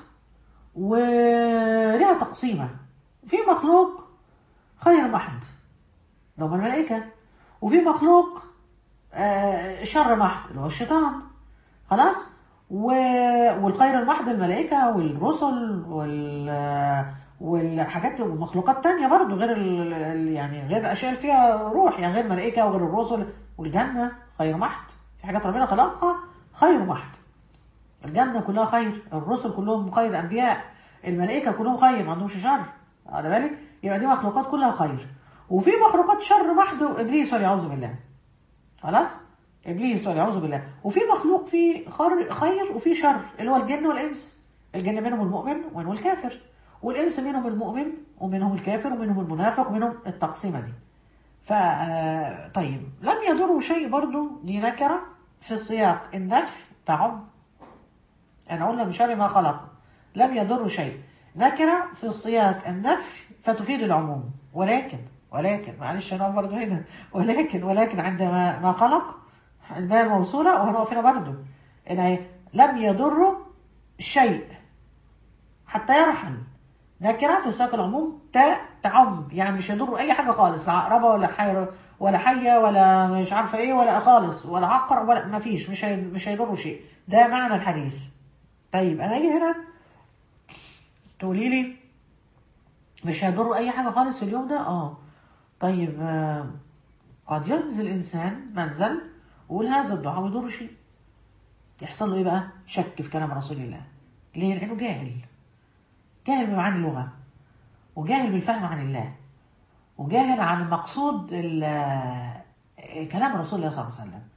ولها تقسيمه في مخلوق خير محض اللي هم الملائكه وفي مخلوق آه، شر محض اللي هو الشيطان خلاص و... والخير المحض الملائكة والرسل وال والحاجات والمخلوقات تانية برضو غير ال... ال- يعني غير الأشياء اللي فيها روح يعني غير الملائكة وغير الرسل والجنة خير محض في حاجات ربنا خلقها خير محض الجنة كلها خير الرسل كلهم خير الأنبياء الملائكة كلهم خير ما عندهمش شر على بالك يبقى دي مخلوقات كلها خير وفي مخلوقات شر محض إبليس والعياذ بالله خلاص ابليس والعياذ بالله وفي مخلوق فيه خر خير وفي شر اللي هو الجن والانس الجن منهم المؤمن ومنهم الكافر والانس منهم المؤمن ومنهم الكافر ومنهم المنافق ومنهم التقسيمه دي ف آه، طيب لم يضروا شيء برضو دي نكره في سياق النفي تعم انا قلنا من شر ما خلق لم يضروا شيء نكره في سياق النفي فتفيد العموم ولكن ولكن معلش انا برضه هنا ولكن ولكن عندما ما خلق الماء موصولة وهنقف هنا برضه إن هي لم يضر شيء حتى يرحل نكرة في سياق العموم تا تعم يعني مش يضر أي حاجة خالص لا عقربة ولا حير ولا حية ولا مش عارفة إيه ولا خالص ولا عقرب ولا ما فيش مش هي مش هيضروا شيء ده معنى الحديث طيب أنا أجي هنا تقولي لي مش هيضروا أي حاجة خالص في اليوم ده اه طيب آه، قد ينزل إنسان منزل ويقول هذا الدعاء ما يضر شيء يحصل له ايه بقى؟ شك في كلام رسول الله ليه؟ لأنه جاهل جاهل بمعاني اللغة وجاهل بالفهم عن الله وجاهل عن مقصود ال- كلام رسول الله صلى الله عليه وسلم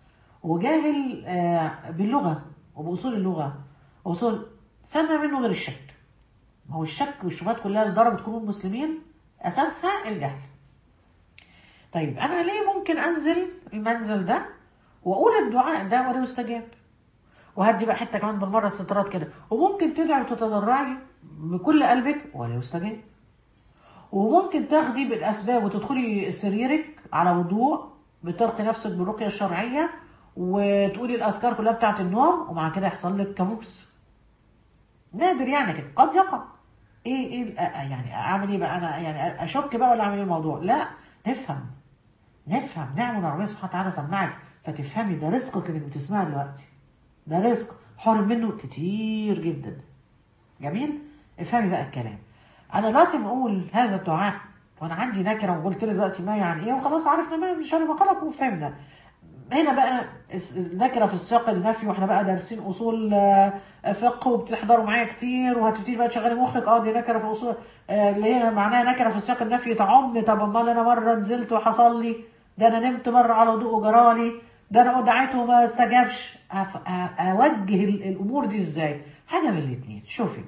وجاهل آه، باللغه وباصول اللغه واصول فما منه غير الشك ما هو الشك والشبهات كلها اللي ضربت قلوب المسلمين اساسها الجهل طيب انا ليه ممكن انزل المنزل ده واقول الدعاء ده ولا يستجاب وهدي بقى حته كمان بالمره استطراد كده وممكن تدعي وتتضرعي بكل قلبك ولا يستجاب وممكن تاخدي بالاسباب وتدخلي سريرك على وضوء بترقي نفسك بالرقيه الشرعيه وتقولي الاذكار كلها بتاعه النوم ومع كده يحصل لك كابوس نادر يعني كده قد يقع ايه ايه ال- آه، يعني اعمل ايه بقى انا يعني اشك بقى ولا اعمل ايه الموضوع لا نفهم نفهم نعمل ربنا سبحانه وتعالى سمعك فتفهمي ده رزقك اللي بتسمعه دلوقتي ده رزق حرم منه كتير جدا جميل افهمي بقى الكلام انا دلوقتي بقول هذا الدعاء وانا عندي نكره وقلت لك دلوقتي ما يعني ايه وخلاص عرفنا ما من شر ما خلق وفهمنا هنا بقى الس- النكره في السياق النفي واحنا بقى دارسين اصول آه، فقه وبتحضروا معايا كتير وهتبتدي بقى تشغلي مخك اه دي نكره في اصول آه، اللي هي معناها نكره في سياق النفي تعم طب امال انا مره نزلت وحصل لي ده انا نمت مره على وضوء وجرالي ده انا دعيته وما استجابش أف- أ- اوجه ال- الامور دي ازاي حاجه من الاثنين شوفي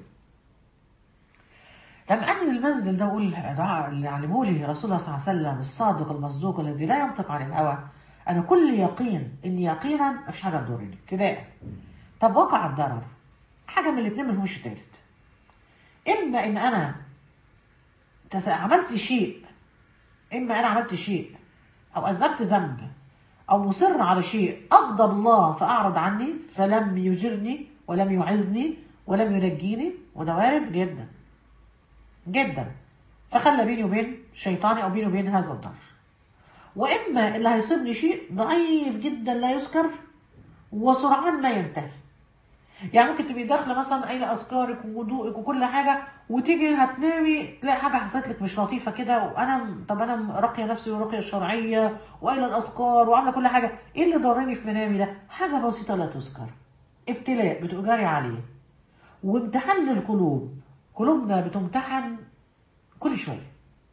لما انزل المنزل ده اقول دعاء اللي علمه لي رسول الله صلى الله عليه وسلم الصادق المصدوق الذي لا ينطق عن الهوى انا كل يقين ان يقينا مفيش حاجه تضرني ابتداء طب وقع الضرر حاجه من الاثنين ملهمش تالت اما ان انا تس- عملت شيء اما انا عملت شيء او اذنبت ذنب او مصر على شيء اغضب الله فاعرض عني فلم يجرني ولم يعزني ولم ينجيني وده وارد جدا جدا فخلى بيني وبين شيطاني او بيني وبين هذا الضر واما اللي هيصيبني شيء ضعيف جدا لا يذكر وسرعان ما ينتهي يعني ممكن تبقي داخله مثلا قايله اذكارك ووضوءك وكل حاجه وتيجي هتنامي تلاقي حاجه حصلت لك مش لطيفه كده وانا طب انا راقيه نفسي والرقيه الشرعيه وقايله الاذكار وعامله كل حاجه ايه اللي ضرني في منامي ده؟ حاجه بسيطه لا تذكر ابتلاء بتؤجري عليه وامتحان للقلوب قلوبنا بتمتحن كل شويه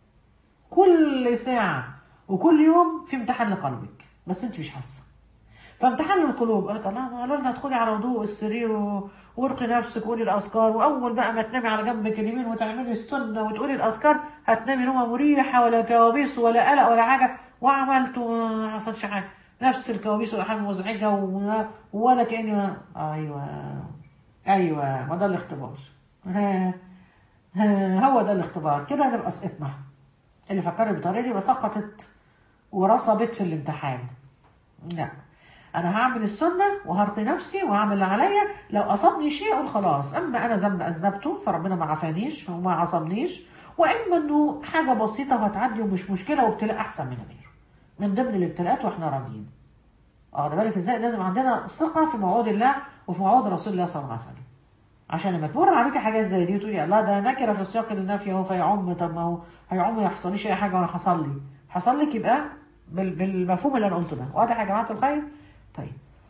كل ساعه وكل يوم في امتحان لقلبك بس انت مش حاسه فامتحان القلوب قال لك الله ما قالوا لنا ادخلي على وضوء السرير و- وارقي نفسك وقولي الاذكار واول بقى ما تنامي على جنبك اليمين وتعملي السنه وتقولي الاذكار هتنامي نومه مريحه ولا كوابيس ولا قلق ولا حاجه وعملت وما حصلش حاجه نفس الكوابيس والاحلام المزعجه و- ولا كاني ايوه ايوه ما ده الاختبار ها ها هو ده الاختبار كده نبقى سقطنا اللي فكرت بالطريقه دي وسقطت ورصبت في الامتحان لا انا هعمل السنه وهرقي نفسي وهعمل اللي عليا لو اصابني شيء اقول خلاص اما انا ذنب اذنبته فربنا ما عافانيش وما عصمنيش واما انه حاجه بسيطه وهتعدي ومش مشكله وابتلاء احسن من غيره من ضمن الابتلاءات واحنا راضيين اه ده بالك ازاي لازم عندنا ثقه في موعود الله وفي موعود رسول الله صلى الله عليه وسلم عشان لما تمر عليك حاجات زي دي وتقولي الله ده نكره في السياق النفي اهو فيعم طب ما هو هيعم ما يحصليش اي حاجه وانا حصل لي حصل لك يبقى بال- بالمفهوم اللي انا قلته ده واضح يا جماعه الخير طيب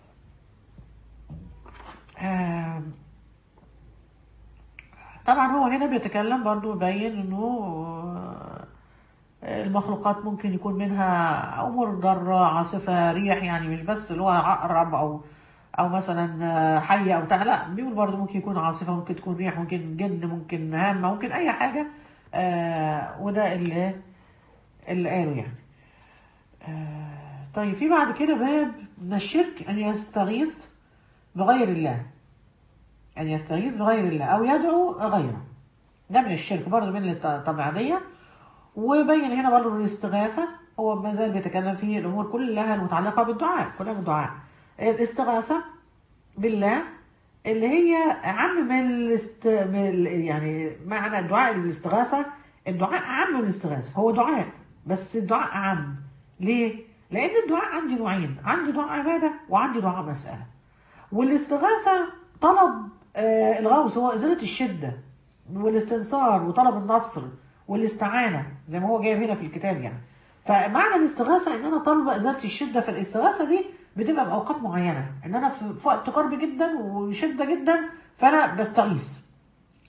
آم، طبعا هو هنا بيتكلم برضو يبين انه آه، المخلوقات ممكن يكون منها امور ضاره عاصفه ريح يعني مش بس اللي هو عقرب او او مثلا آه، حيه او بتاع لا بيقول برضو ممكن يكون عاصفه ممكن تكون ريح ممكن جن ممكن هامه ممكن اي حاجه آه، وده اللي اللي قاله يعني آه، طيب في بعد كده باب من الشرك ان يستغيث بغير الله أن يستغيث بغير الله أو يدعو غيره ده من الشرك برضه من الطبيعية وبين هنا برضه الاستغاثة هو ما زال بيتكلم في الأمور كلها المتعلقة بالدعاء كلها بالدعاء الاستغاثة بالله اللي هي عم من الاست... من ال- يعني معنى الدعاء الاستغاثة الدعاء عام من الاستغاثة هو دعاء بس الدعاء عام ليه؟ لأن الدعاء عندي نوعين عندي دعاء عبادة وعندي دعاء مسألة والاستغاثة طلب آه الغوث هو إزالة الشدة والاستنصار وطلب النصر والاستعانة زي ما هو جايب هنا في الكتاب يعني فمعنى الاستغاثة إن أنا طالبة إزالة الشدة فالاستغاثة دي بتبقى في أوقات معينة إن أنا في في وقت قرب جدا وشدة جدا فأنا بستغيث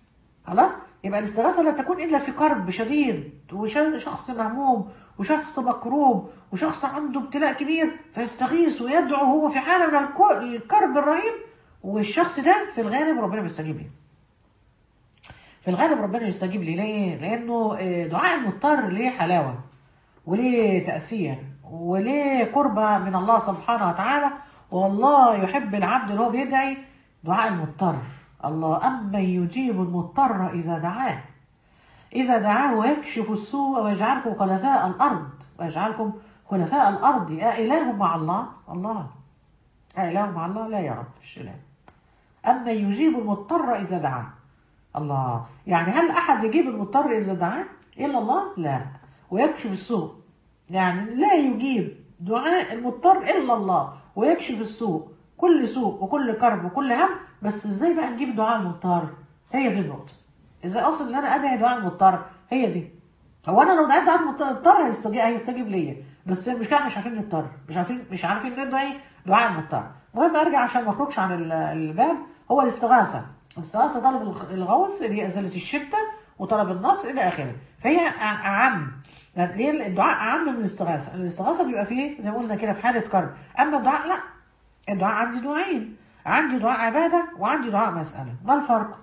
خلاص يبقى الاستغاثه لا تكون الا في كرب شديد وشخص مهموم وشخص مكروب وشخص عنده ابتلاء كبير فيستغيث ويدعو هو في حاله من الكو- الكرب الرهيب والشخص ده في الغالب ربنا بيستجيب ليه في الغالب ربنا يستجيب ليه ليه؟ لانه آه، دعاء المضطر ليه حلاوه وليه تاثير وليه قربة من الله سبحانه وتعالى والله يحب العبد اللي هو بيدعي دعاء المضطر الله اما يجيب المضطر اذا دعاه إذا دعاه ويكشف السوء ويجعلكم خلفاء الأرض ويجعلكم خلفاء الأرض أإله مع الله الله أإله مع الله لا يا رب فيش إله أما يجيب المضطر إذا دعاه الله يعني هل أحد يجيب المضطر إذا دعاه إلا الله لا ويكشف السوء يعني لا يجيب دعاء المضطر إلا الله ويكشف السوء كل سوء وكل كرب وكل هم بس إزاي بقى نجيب دعاء المضطر هي دي النقطة ازاي اصل ان انا ادعي دعاء المضطر هي دي هو انا لو دعيت دعاء المضطر هيستجيب هيستجيب ليا بس المشكله مش عارفين نضطر مش عارفين مش عارفين ندعي دعاء المضطر المهم ارجع عشان ما اخرجش عن ال- الباب هو الاستغاثه الاستغاثه طلب الغ- الغوث اللي هي ازاله الشده وطلب النصر الى اخره فهي أع- اعم يعني ليه الدعاء اعم من الاستغاثه الاستغاثه بيبقى فيه زي ما قلنا كده في حاله كرب اما الدعاء لا الدعاء عندي نوعين عندي دعاء عباده وعندي دعاء مساله ما الفرق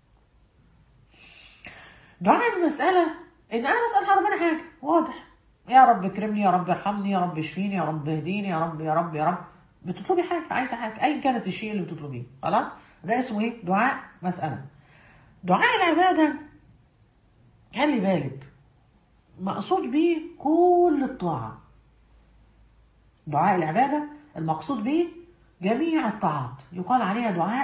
دعاء المسألة إن أنا بسأل ربنا حاجة واضح يا رب اكرمني يا رب ارحمني يا رب اشفيني يا رب اهديني يا رب يا رب يا رب بتطلبي حاجة عايزة حاجة أيا كانت الشيء اللي بتطلبيه خلاص ده اسمه إيه؟ دعاء مسألة دعاء العبادة خلي بالك مقصود بيه كل الطاعة دعاء العبادة المقصود به جميع الطاعات يقال عليها دعاء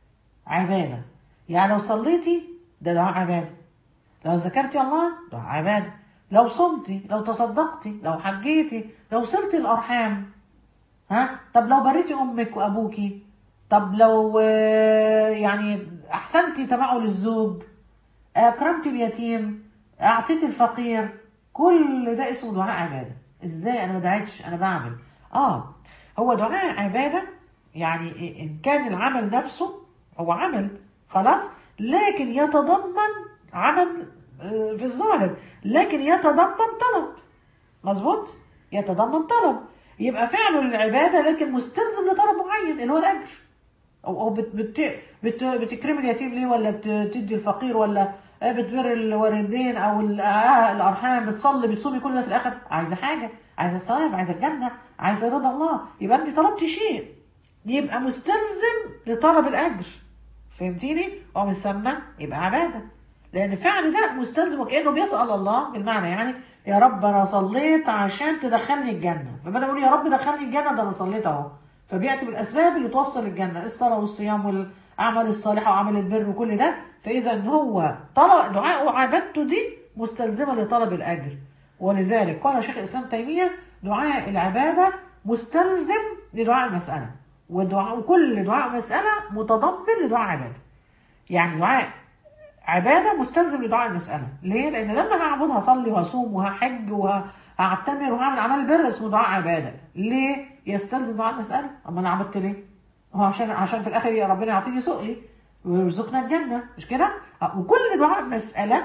عبادة يعني لو صليتي ده دعاء عبادة لو ذكرتي الله دعاء عبادة لو صمتي لو تصدقتي لو حجيتي لو صلتي الأرحام ها طب لو بريتي أمك وأبوكي طب لو آه، يعني أحسنتي تبعه للزوج أكرمتي اليتيم أعطيتي الفقير كل ده اسمه دعاء عبادة إزاي أنا ما دعيتش أنا بعمل آه هو دعاء عبادة يعني إن كان العمل نفسه هو عمل خلاص لكن يتضمن عمل آه، في الظاهر لكن يتضمن طلب مظبوط يتضمن طلب يبقى فعله للعبادة لكن مستلزم لطلب معين اللي هو الأجر او او بت بت بت بتكرم اليتيم ليه ولا بتدي الفقير ولا آه بتبر الوالدين او ال- آه الارحام بتصلي بتصومي كل ده في الاخر عايزه حاجه عايزه الثواب عايزه الجنه عايزه رضا الله يبقى انت طلبتي شيء يبقى مستلزم لطلب الاجر فهمتيني؟ هو مسمى يبقى عباده لان فعل ده مستلزم وكانه بيسال الله بالمعنى يعني يا رب انا صليت عشان تدخلني الجنه فبدأ اقول يا رب دخلني الجنه ده انا صليت اهو فبياتي بالاسباب اللي توصل الجنه الصلاه والصيام والاعمال الصالحه وعمل البر وكل ده فاذا هو طلب دعاء وعبادته دي مستلزمه لطلب الاجر ولذلك قال شيخ الاسلام تيميه دعاء العباده مستلزم لدعاء المساله ودعاء وكل دعاء مساله متضمن لدعاء عباده يعني دعاء عبادة مستلزم لدعاء المسألة ليه؟ لأن لما هعبد هصلي وهصوم وهحج وهعتمر وهعمل أعمال بر اسمه دعاء عبادة ليه؟ يستلزم دعاء المسألة أما أنا عبدت ليه؟ هو عشان عشان في الآخر يا ربنا يعطيني سؤلي ويرزقنا الجنة مش كده؟ أه، وكل دعاء مسألة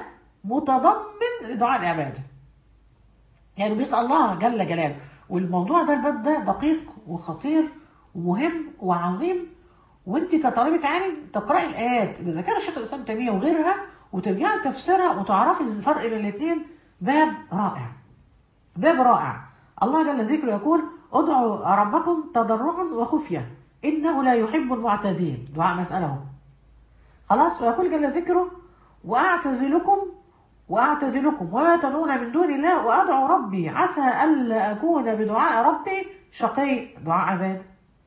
متضمن لدعاء العبادة يعني بيسأل الله جل جلاله والموضوع ده الباب ده دقيق وخطير ومهم وعظيم وانت كطالبة علم تقرأي الآيات اللي ذكرها شيخ الإسلام تيمية وغيرها وترجعي لتفسيرها وتعرفي الفرق بين الاثنين باب رائع باب رائع الله جل ذكره يقول ادعوا ربكم تضرعا وخفية إنه لا يحب المعتدين دعاء مسألة خلاص ويقول جل ذكره وأعتزلكم وأعتزلكم وما تدعون من دون الله وأدعو ربي عسى ألا أكون بدعاء ربي شقي دعاء عباد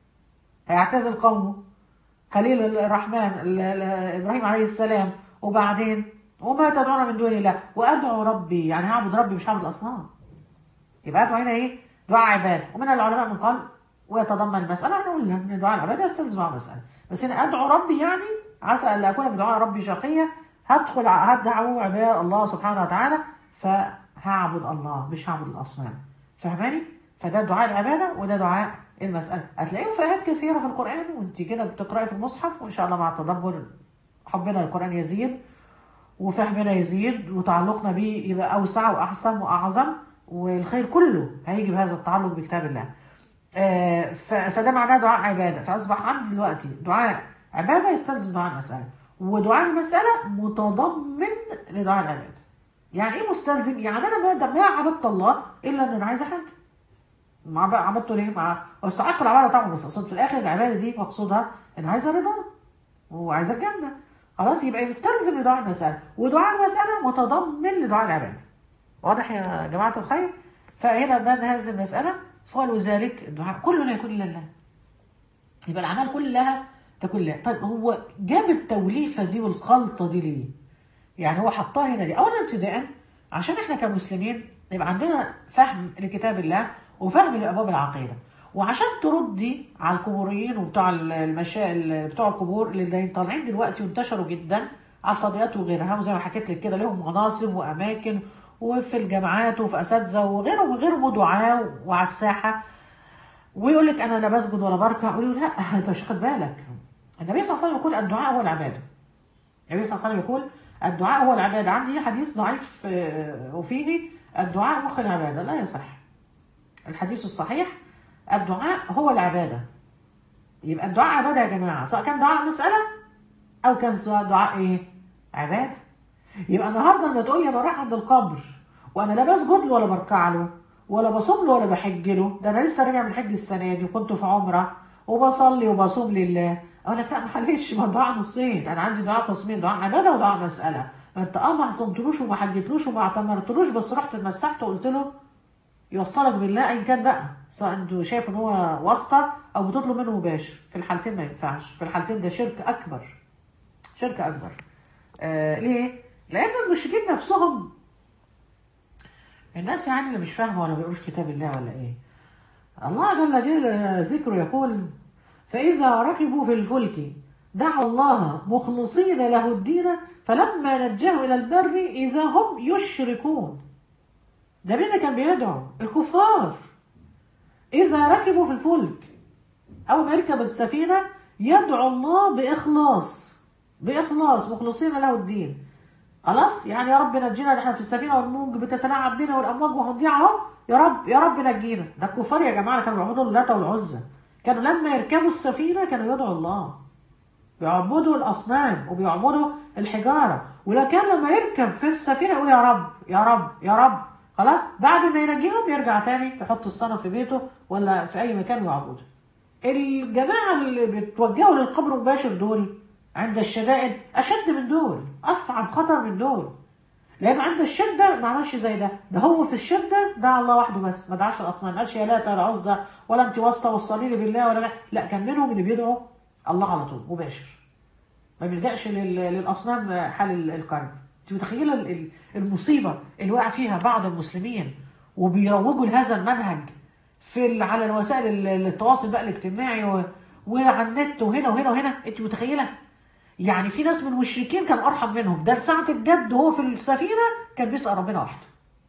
هيعتزل قومه خليل الرحمن ال- ال- إبراهيم عليه السلام وبعدين وما تدعون من دون الله وأدعو ربي يعني هعبد ربي مش هعبد الأصنام يبقى أدعو هنا إيه دعاء عباد ومن العلماء من قال ويتضمن مسألة احنا قلنا ان دعاء العبادة يستلزم دعاء مسألة بس هنا أدعو ربي يعني عسى ألا أكون بدعاء ربي شقيا هدخل هدعو عباد الله سبحانه وتعالى فهعبد الله مش هعبد الأصنام فاهماني؟ فده دعاء العبادة وده دعاء المسألة هتلاقيه في آيات كثيرة في القرآن وانت كده بتقرأي في المصحف وإن شاء الله مع التدبر حبنا للقرآن يزيد وفهمنا يزيد وتعلقنا بيه يبقى اوسع واحسن واعظم والخير كله هيجي بهذا التعلق بكتاب الله آه، ف- فده معناه دعاء عباده فاصبح عندي دلوقتي دعاء عباده يستلزم دعاء المساله ودعاء المساله متضمن لدعاء العباده يعني ايه مستلزم يعني انا ما ما عبدت الله الا ان انا عايزه حاجه ما عب- عبدته ليه؟ مع واستحق العباده طبعا بس اقصد في الاخر العباده دي مقصودها ان عايزه رضا وعايزه الجنه خلاص يبقى يستلزم لدعاء المساله ودعاء المساله متضمن لدعاء العباده واضح يا جماعه الخير فهنا بان هذه المساله قالوا ذلك الدعاء كله لا يكون الا الله يبقى الاعمال كلها تكون لله طيب هو جاب التوليفه دي والخلطه دي ليه؟ يعني هو حطها هنا ليه؟ اولا ابتداء عشان احنا كمسلمين يبقى عندنا فهم لكتاب الله وفهم لابواب العقيده وعشان تردي على القبوريين وبتوع المشا بتوع القبور اللي طالعين دلوقتي وانتشروا جدا على الفضيات وغيرها وزي ما حكيت لك كده لهم مناصب واماكن وفي الجامعات وفي اساتذه وغيرهم وغيرهم ودعاه وعلى الساحه ويقول لك انا لا بسجد ولا بركع اقول له لا انت مش خد بالك النبي صلى الله عليه وسلم يقول الدعاء هو العباده النبي صلى الله عليه وسلم يقول الدعاء هو العباده عندي حديث ضعيف آه، وفيه الدعاء مخ العباده لا يصح الحديث الصحيح الدعاء هو العباده يبقى الدعاء عباده يا جماعه سواء كان دعاء مساله او كان سواء دعاء ايه عباده يبقى النهارده لما تقول لي انا رايح عند القبر وانا لا بسجد له ولا بركع له ولا بصوم له ولا بحج له ده انا لسه راجع من الحج السنه دي وكنت في عمره وبصلي وبصوم لله اقول لك لا معلش ما دعاء نصين انا عندي دعاء تصميم دعاء عباده ودعاء مساله ما انت اه ما صمتلوش وما حجتلوش وما اعتمرتلوش بس رحت اتمسحت وقلت له يوصلك بالله ايا كان بقى سواء انت شايف ان هو واسطه او بتطلب منه مباشر في الحالتين ما ينفعش في الحالتين ده شرك اكبر شرك اكبر آه ليه؟ لان المشركين نفسهم الناس يعني اللي مش فاهمه ولا بيقروش كتاب الله ولا ايه الله جل جل ذكره يقول فإذا ركبوا في الفلك دعوا الله مخلصين له الدين فلما نجاه إلى البر إذا هم يشركون ده مين اللي كان بيدعو الكفار إذا ركبوا في الفلك أول ما يركب السفينة يدعو الله بإخلاص بإخلاص مخلصين له الدين خلاص يعني يا رب نجينا احنا في السفينه والموج بتتلاعب بينا والامواج وهنضيع اهو يا رب يا رب نجينا ده الكفار يا جماعه كانوا بيعبدوا اللات والعزى كانوا لما يركبوا السفينه كانوا يدعوا الله بيعبدوا الاصنام وبيعبدوا الحجاره ولكن لما يركب في السفينه يقول يا رب يا رب يا رب خلاص بعد ما ينجيهم يرجع تاني يحط الصنم في بيته ولا في اي مكان ويعبده الجماعه اللي بيتوجهوا للقبر المباشر دول عند الشدائد اشد من دول اصعب خطر من دول لان عند الشده ما عملش زي ده ده هو في الشده دعا الله وحده بس ما دعاش الاصنام ما قالش يا لات ولا عزى ولا انت واسطه وصلي لي بالله ولا لا لا كان منهم اللي بيدعوا الله على طول مباشر ما بيلجاش لل- للاصنام حال الكرب انت متخيله ال- ال- المصيبه اللي وقع فيها بعض المسلمين وبيروجوا لهذا المنهج في ال- على الوسائل ال- التواصل بقى الاجتماعي و- وعلى النت وهنا وهنا وهنا انت متخيله يعني في ناس من المشركين كانوا ارحم منهم ده ساعه الجد وهو في السفينه كان بيسال ربنا وحده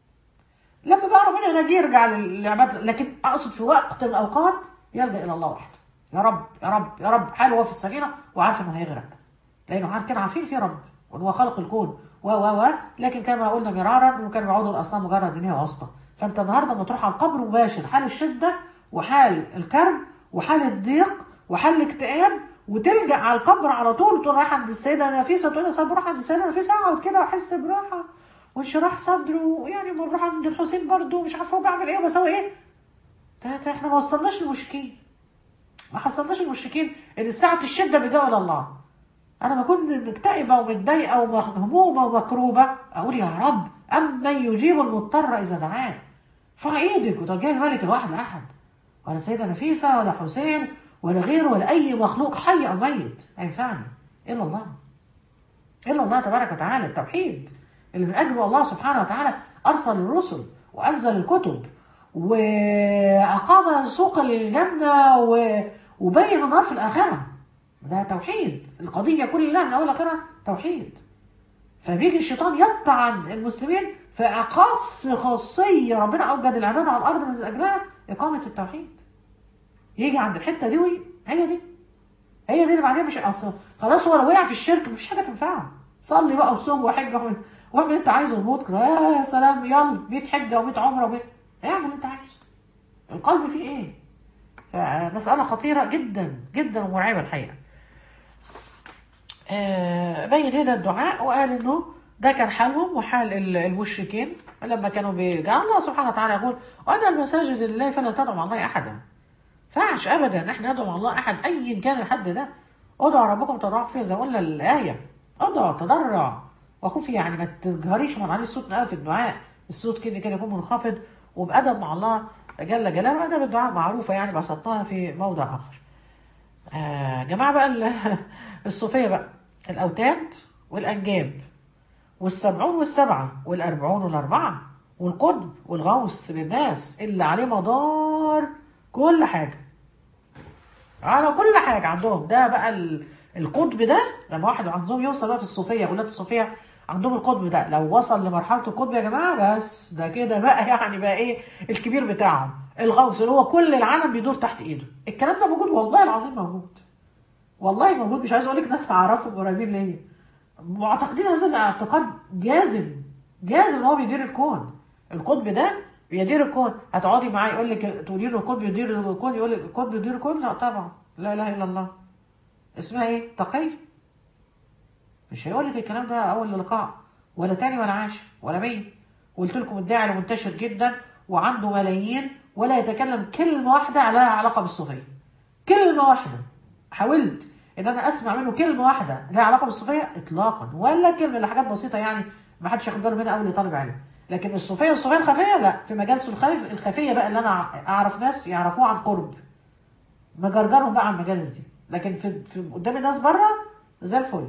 لما بقى ربنا ينجيه يرجع للعباد لكن اقصد في وقت من الاوقات يلجا الى الله وحده يا رب يا رب يا رب حال هو في السفينه وعارف انه هيغرق لانه عارف كانوا عارفين في رب وان هو خلق الكون و و و لكن كما قلنا مرارا وكانوا بيعودوا الاصنام مجرد ان هي واسطه فانت النهارده لما تروح على القبر مباشر حال الشده وحال الكرب وحال الضيق وحال الاكتئاب وتلجا على القبر على طول تقول رايح عند السيده نفيسه تقول لها بروح عند السيده نفيسه اقعد كده واحس براحه وانشراح صدره ويعني ما بروح عند الحسين برضه مش عارفه هو بعمل ايه وبسوي ايه ده ده احنا ما وصلناش للمشركين ما حصلناش المشركين ان ساعه الشده بيجوا الى الله انا بكون مكتئبه ومتضايقه ومهمومه ومكروبه اقول يا رب اما يجيب المضطر اذا دعاه ارفع ايدك وتوجهي الملك الواحد احد ولا سيده نفيسه ولا حسين ولا غيره ولا اي مخلوق حي او ميت هينفعني الا الله الا الله تبارك وتعالى التوحيد اللي من اجله الله سبحانه وتعالى ارسل الرسل وانزل الكتب واقام سوق للجنه و... وبين النار في الاخره ده توحيد القضيه كلها من اول لاخرها توحيد فبيجي الشيطان يطعن المسلمين في اقص خاصيه ربنا اوجد العباده على الارض من اجلها اقامه التوحيد يجي عند الحته دي وي... هي دي هي دي اللي بعدين مش اصلا خلاص هو لو وقع في الشرك مفيش حاجه تنفعه صلي بقى وصوم وحج واعمل واعمل اللي انت عايزه وبكره يا سلام يلا 100 حجه و100 عمره و اعمل اللي انت عايزه القلب فيه ايه؟ فمسألة خطيرة جدا جدا ومرعبة الحقيقة. آه بين هنا الدعاء وقال انه ده كان حالهم وحال ال- المشركين لما كانوا بيجعلوا الله سبحانه وتعالى يقول وأنا المساجد لله فلا تدعوا مع الله أحدا. فاعش ابدا احنا ندعو مع الله احد ايا كان الحد ده ادعوا ربكم تضرعوا فيها زي ما قلنا الايه ادعوا تضرع وخفي يعني ما تجهريش من عليه الصوت قوي في الدعاء الصوت كده كده يكون منخفض وبادب مع الله جل جلاله ادب الدعاء معروفه يعني بسطناها في موضع اخر. آه جماعه بقى ال- الصوفيه بقى الاوتاد والانجاب والسبعون والسبعه والاربعون والاربعه والقطب والغوث للناس اللي عليه مدار كل حاجه على كل حاجه عندهم ده بقى ال- القطب ده لما واحد عندهم يوصل بقى في الصوفيه ولاد الصوفيه عندهم القطب ده لو وصل لمرحله القطب يا جماعه بس ده كده بقى يعني بقى ايه الكبير بتاعهم الغوث اللي هو كل العالم بيدور تحت ايده الكلام ده موجود والله العظيم موجود والله موجود مش عايز اقول لك ناس اعرفهم قريبين ليا معتقدين هذا الاعتقاد جازم جازم ان هو بيدير الكون القطب ده بيدير الكون هتقعدي معاه يقول لك تقولي له القطب بيدير الكون يقول لك القطب بيدير الكون لا طبعا لا اله الا الله اسمها ايه تقي مش هيقول لك الكلام ده اول لقاء ولا تاني ولا عاشر ولا مية قلت لكم الداعي منتشر جدا وعنده ملايين ولا يتكلم كلمه واحده لها علاقه بالصوفيه كلمه واحده حاولت ان انا اسمع منه كلمه واحده لها علاقه بالصوفيه اطلاقا ولا كلمه الا حاجات بسيطه يعني ما حدش ياخد باله منها اول طالب علم لكن الصوفيه والصوفيه الخفيه لا في مجالس الخف الخفيه بقى اللي انا اعرف ناس يعرفوه عن قرب مجرجرهم بقى على المجالس دي لكن في, في قدام الناس بره زي الفل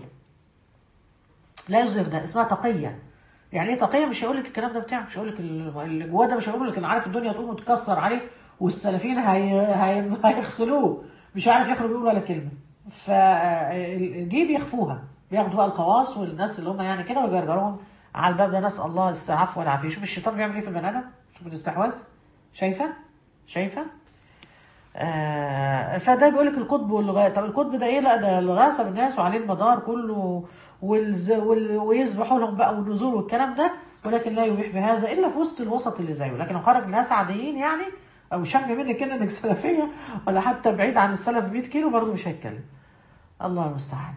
لا يظهر ده اسمها تقيه يعني ايه تقيه مش هيقول لك الكلام ده بتاعه مش هيقول لك اللي جواه ده مش هيقول لك انا عارف الدنيا تقوم وتكسر عليه والسلفيين هي... هي... هيغسلوه مش عارف يخرج يقول ولا كلمه فدي بيخفوها بياخدوا بقى الخواص والناس اللي هم يعني كده ويجرجروهم على الباب ده نسال الله العفو والعافيه شوف الشيطان بيعمل ايه في البني ادم شوف الاستحواذ شايفه شايفه آه فده بيقول لك القطب والغاء طب القطب ده ايه لا ده الغاثه بالناس وعليه المدار كله والز... وال... ويذبحوا لهم بقى والنزول والكلام ده ولكن لا يبيح بهذا الا في وسط الوسط اللي زيه لكن لو خرج ناس عاديين يعني او شم منك كده انك سلفيه ولا حتى بعيد عن السلف ب 100 كيلو برضه مش هيتكلم الله المستعان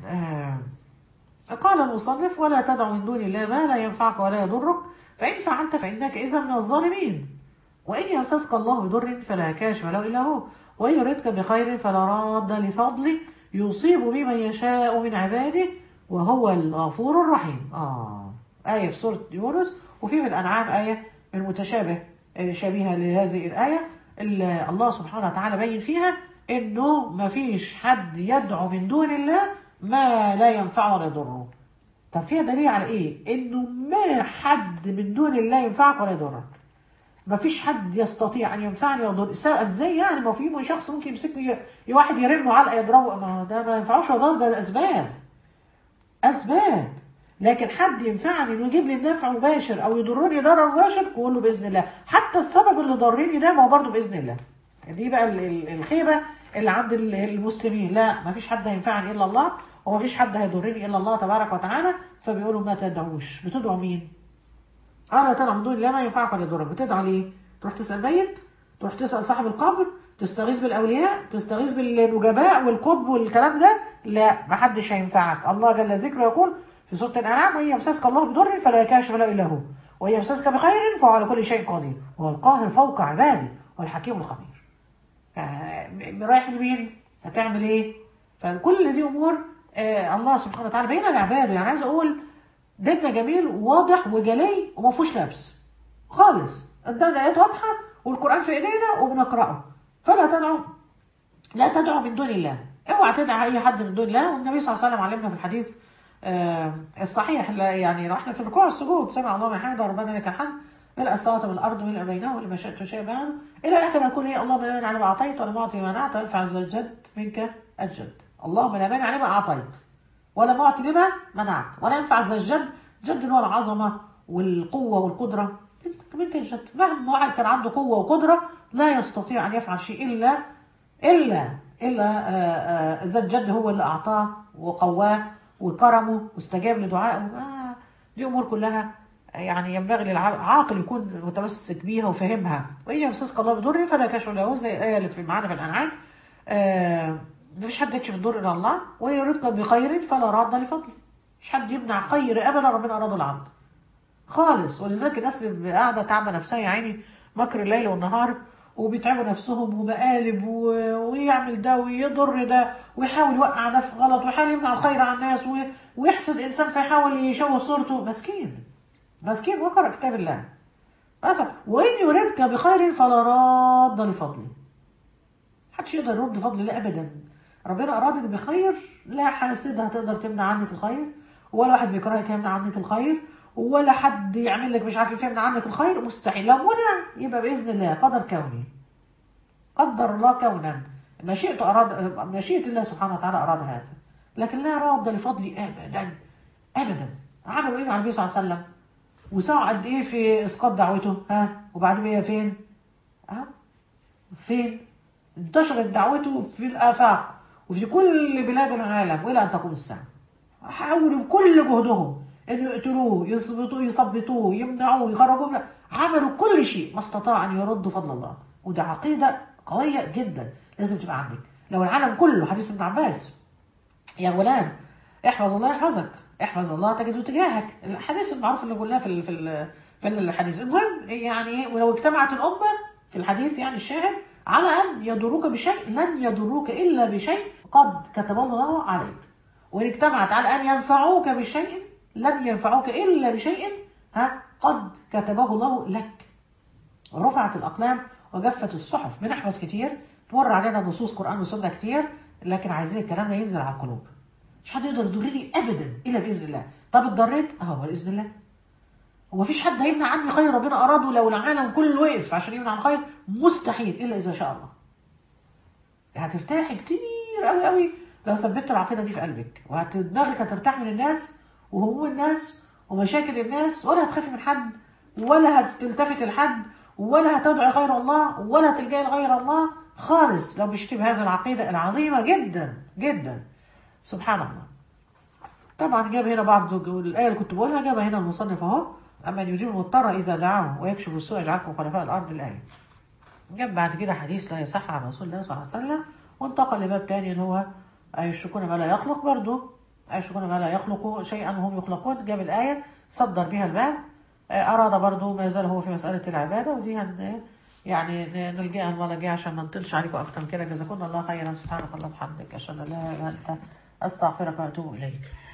آه. قال المصنف ولا تدع من دون الله ما لا ينفعك ولا يضرك فإن فعلت فإنك إذا من الظالمين وإن يمسسك الله بضر فلا كاشف له إلا هو وإن يردك بخير فلا راد لفضله يصيب بمن يشاء من عباده وهو الغفور الرحيم آه آية في سورة يونس وفي في الأنعام آية من متشابه شبيهة لهذه الآية اللي الله سبحانه وتعالى بين فيها إنه ما فيش حد يدعو من دون الله ما لا ينفعه ولا يضره طب فيها دليل على إيه؟ إنه ما حد من دون الله ينفعك ولا يضرك ما فيش حد يستطيع ان ينفعني ويضر ازاي يعني ما في شخص ممكن يمسكني واحد يرن علقه يضربه ما ده ما ينفعوش يضر ده اسباب اسباب لكن حد ينفعني انه يجيب لي النفع مباشر او يضرني ضرر مباشر كله باذن الله حتى السبب اللي ضرني ده ما هو برضه باذن الله دي بقى الخيبه اللي عند المسلمين لا ما فيش حد هينفعني الا الله وما فيش حد هيضرني الا الله تبارك وتعالى فبيقولوا ما تدعوش بتدعوا مين انا تدعو من دون الله ما ينفعك ولا يضرك بتدعو ليه تروح تسال ميت تروح تسال صاحب القبر تستغيث بالاولياء تستغيث بالنجباء والقطب والكلام ده لا ما حدش هينفعك الله جل ذكره يقول في سوره الانعام وان يمسسك الله بضر فلا كاشف له الا هو وان يمسسك بخير فهو على كل شيء قدير وهو القاهر فوق عباده والحكيم الخبير آه رايح لمين هتعمل ايه فكل دي امور آه الله سبحانه وتعالى بينها لعباده يعني عايز اقول ديننا جميل وواضح وجلي وما فيهوش لبس خالص ادانا ايات واضحه والقران في ايدينا وبنقراه فلا تدعوا لا تدعوا من دون الله اوعى تدعى اي حد من دون الله والنبي صلى الله عليه وسلم علمنا في الحديث آه الصحيح يعني احنا في الركوع والسجود سمع الله من حمده ربنا لك الحمد ملء السماوات من الارض ملء بينهما لما شئت وشيء بينه الى اخر يقول ايه اللهم لا مانع لما اعطيت ولا معطي لما منعت وينفع عز الجد منك الجد اللهم لا مانع لما اعطيت ولا معطي لما منعت ولا ينفع ذا الجد جد هو العظمة والقوة والقدرة منك الجد مهما واحد كان عنده قوة وقدرة لا يستطيع أن يفعل شيء إلا إلا إلا ذا الجد هو اللي أعطاه وقواه وكرمه واستجاب لدعائه آه دي امور كلها يعني ينبغي للعاقل يكون متمسك بيها وفاهمها وان يمسسك الله بضر فلا كشف له زي الايه اللي في معانا في الانعام آه مفيش حد يكشف الضر الا الله وان يردك بخير فلا راد لفضله مش حد يمنع خير ابدا ربنا اراده العبد خالص ولذلك الناس اللي قاعده تعبى نفسها يا عيني مكر الليل والنهار وبيتعبوا نفسهم ومقالب و... ويعمل ده ويضر ده ويحاول يوقع ده في غلط ويحاول يمنع الخير عن الناس و... ويحسد انسان فيحاول يشوه صورته مسكين مسكين وقرأ كتاب الله بس وإن يردك بخير فلا راد لفضله محدش يقدر يرد فضل الله أبدا ربنا أرادك بخير لا حاسد هتقدر تمنع عنك الخير ولا واحد بيكرهك يمنع عنك الخير ولا حد يعمل لك مش عارف يمنع عنك الخير مستحيل لو منع يبقى بإذن الله قدر كوني قدر الله كونا مشيئته أراد مشيئة الله سبحانه وتعالى أراد هذا لكن لا راد لفضلي أبدا أبدا عملوا إيه مع النبي صلى الله عليه وسلم وسعوا قد ايه في اسقاط دعوته ها وبعدين هي فين ها فين انتشرت دعوته في الافاق وفي كل بلاد العالم والى ان تقوم الساعه حاولوا بكل جهدهم ان يقتلوه يثبتوه يثبتوه يمنعوه يخرجوه عملوا كل شيء ما استطاع ان يرد فضل الله وده عقيده قويه جدا لازم تبقى عندك لو العالم كله حديث ابن عباس يا غلام احفظ الله يحفظك احفظ الله تجده تجاهك الحديث المعروف اللي قلناه في ال في ال في الحديث المهم يعني ايه ولو اجتمعت الامه في الحديث يعني الشاهد على ان يضروك بشيء لن يضروك الا بشيء قد كتبه الله عليك وان اجتمعت على ان ينفعوك بشيء لن ينفعوك الا بشيء ها قد كتبه الله لك رفعت الاقلام وجفت الصحف بنحفظ كتير تمر علينا نصوص قران وسنه كتير لكن عايزين الكلام ده ينزل على القلوب مش حد يقدر يضرني ابدا الا باذن الله طب اتضريت اهو باذن الله هو مفيش حد هيمنع عني خير ربنا اراده لو العالم كله وقف عشان يمنع الخير مستحيل الا اذا شاء الله هترتاحي كتير قوي قوي لو ثبتت العقيده دي في قلبك وهتدماغك هترتاح من الناس وهموم الناس ومشاكل الناس ولا هتخافي من حد ولا هتلتفت لحد ولا هتدعي غير الله ولا هتلجئي لغير الله خالص لو مشيتي بهذه العقيده العظيمه جدا جدا سبحان الله طبعا جاب هنا بعض الآية اللي كنت بقولها جابها هنا المصنف أهو أما أن يجيب المضطر إذا دعاه ويكشف السوء يجعلكم خلفاء الأرض الآية جاب بعد كده حديث لا يصح عن رسول الله صلى الله عليه وسلم وانتقل لباب تاني اللي هو أيشركون ما لا يخلق برضه أيشركون ما لا يخلق شيئا وهم يخلقون جاب الآية صدر بها الباب أراد برضه ما زال هو في مسألة العبادة ودي هن يعني نلجئها المرة الجاية عشان ما نطلش عليكم أكتر من كده جزاكم الله خيرا سبحانك اللهم وبحمدك أشهد أن لا إله إلا أنت أستغفرك وأتوب إليك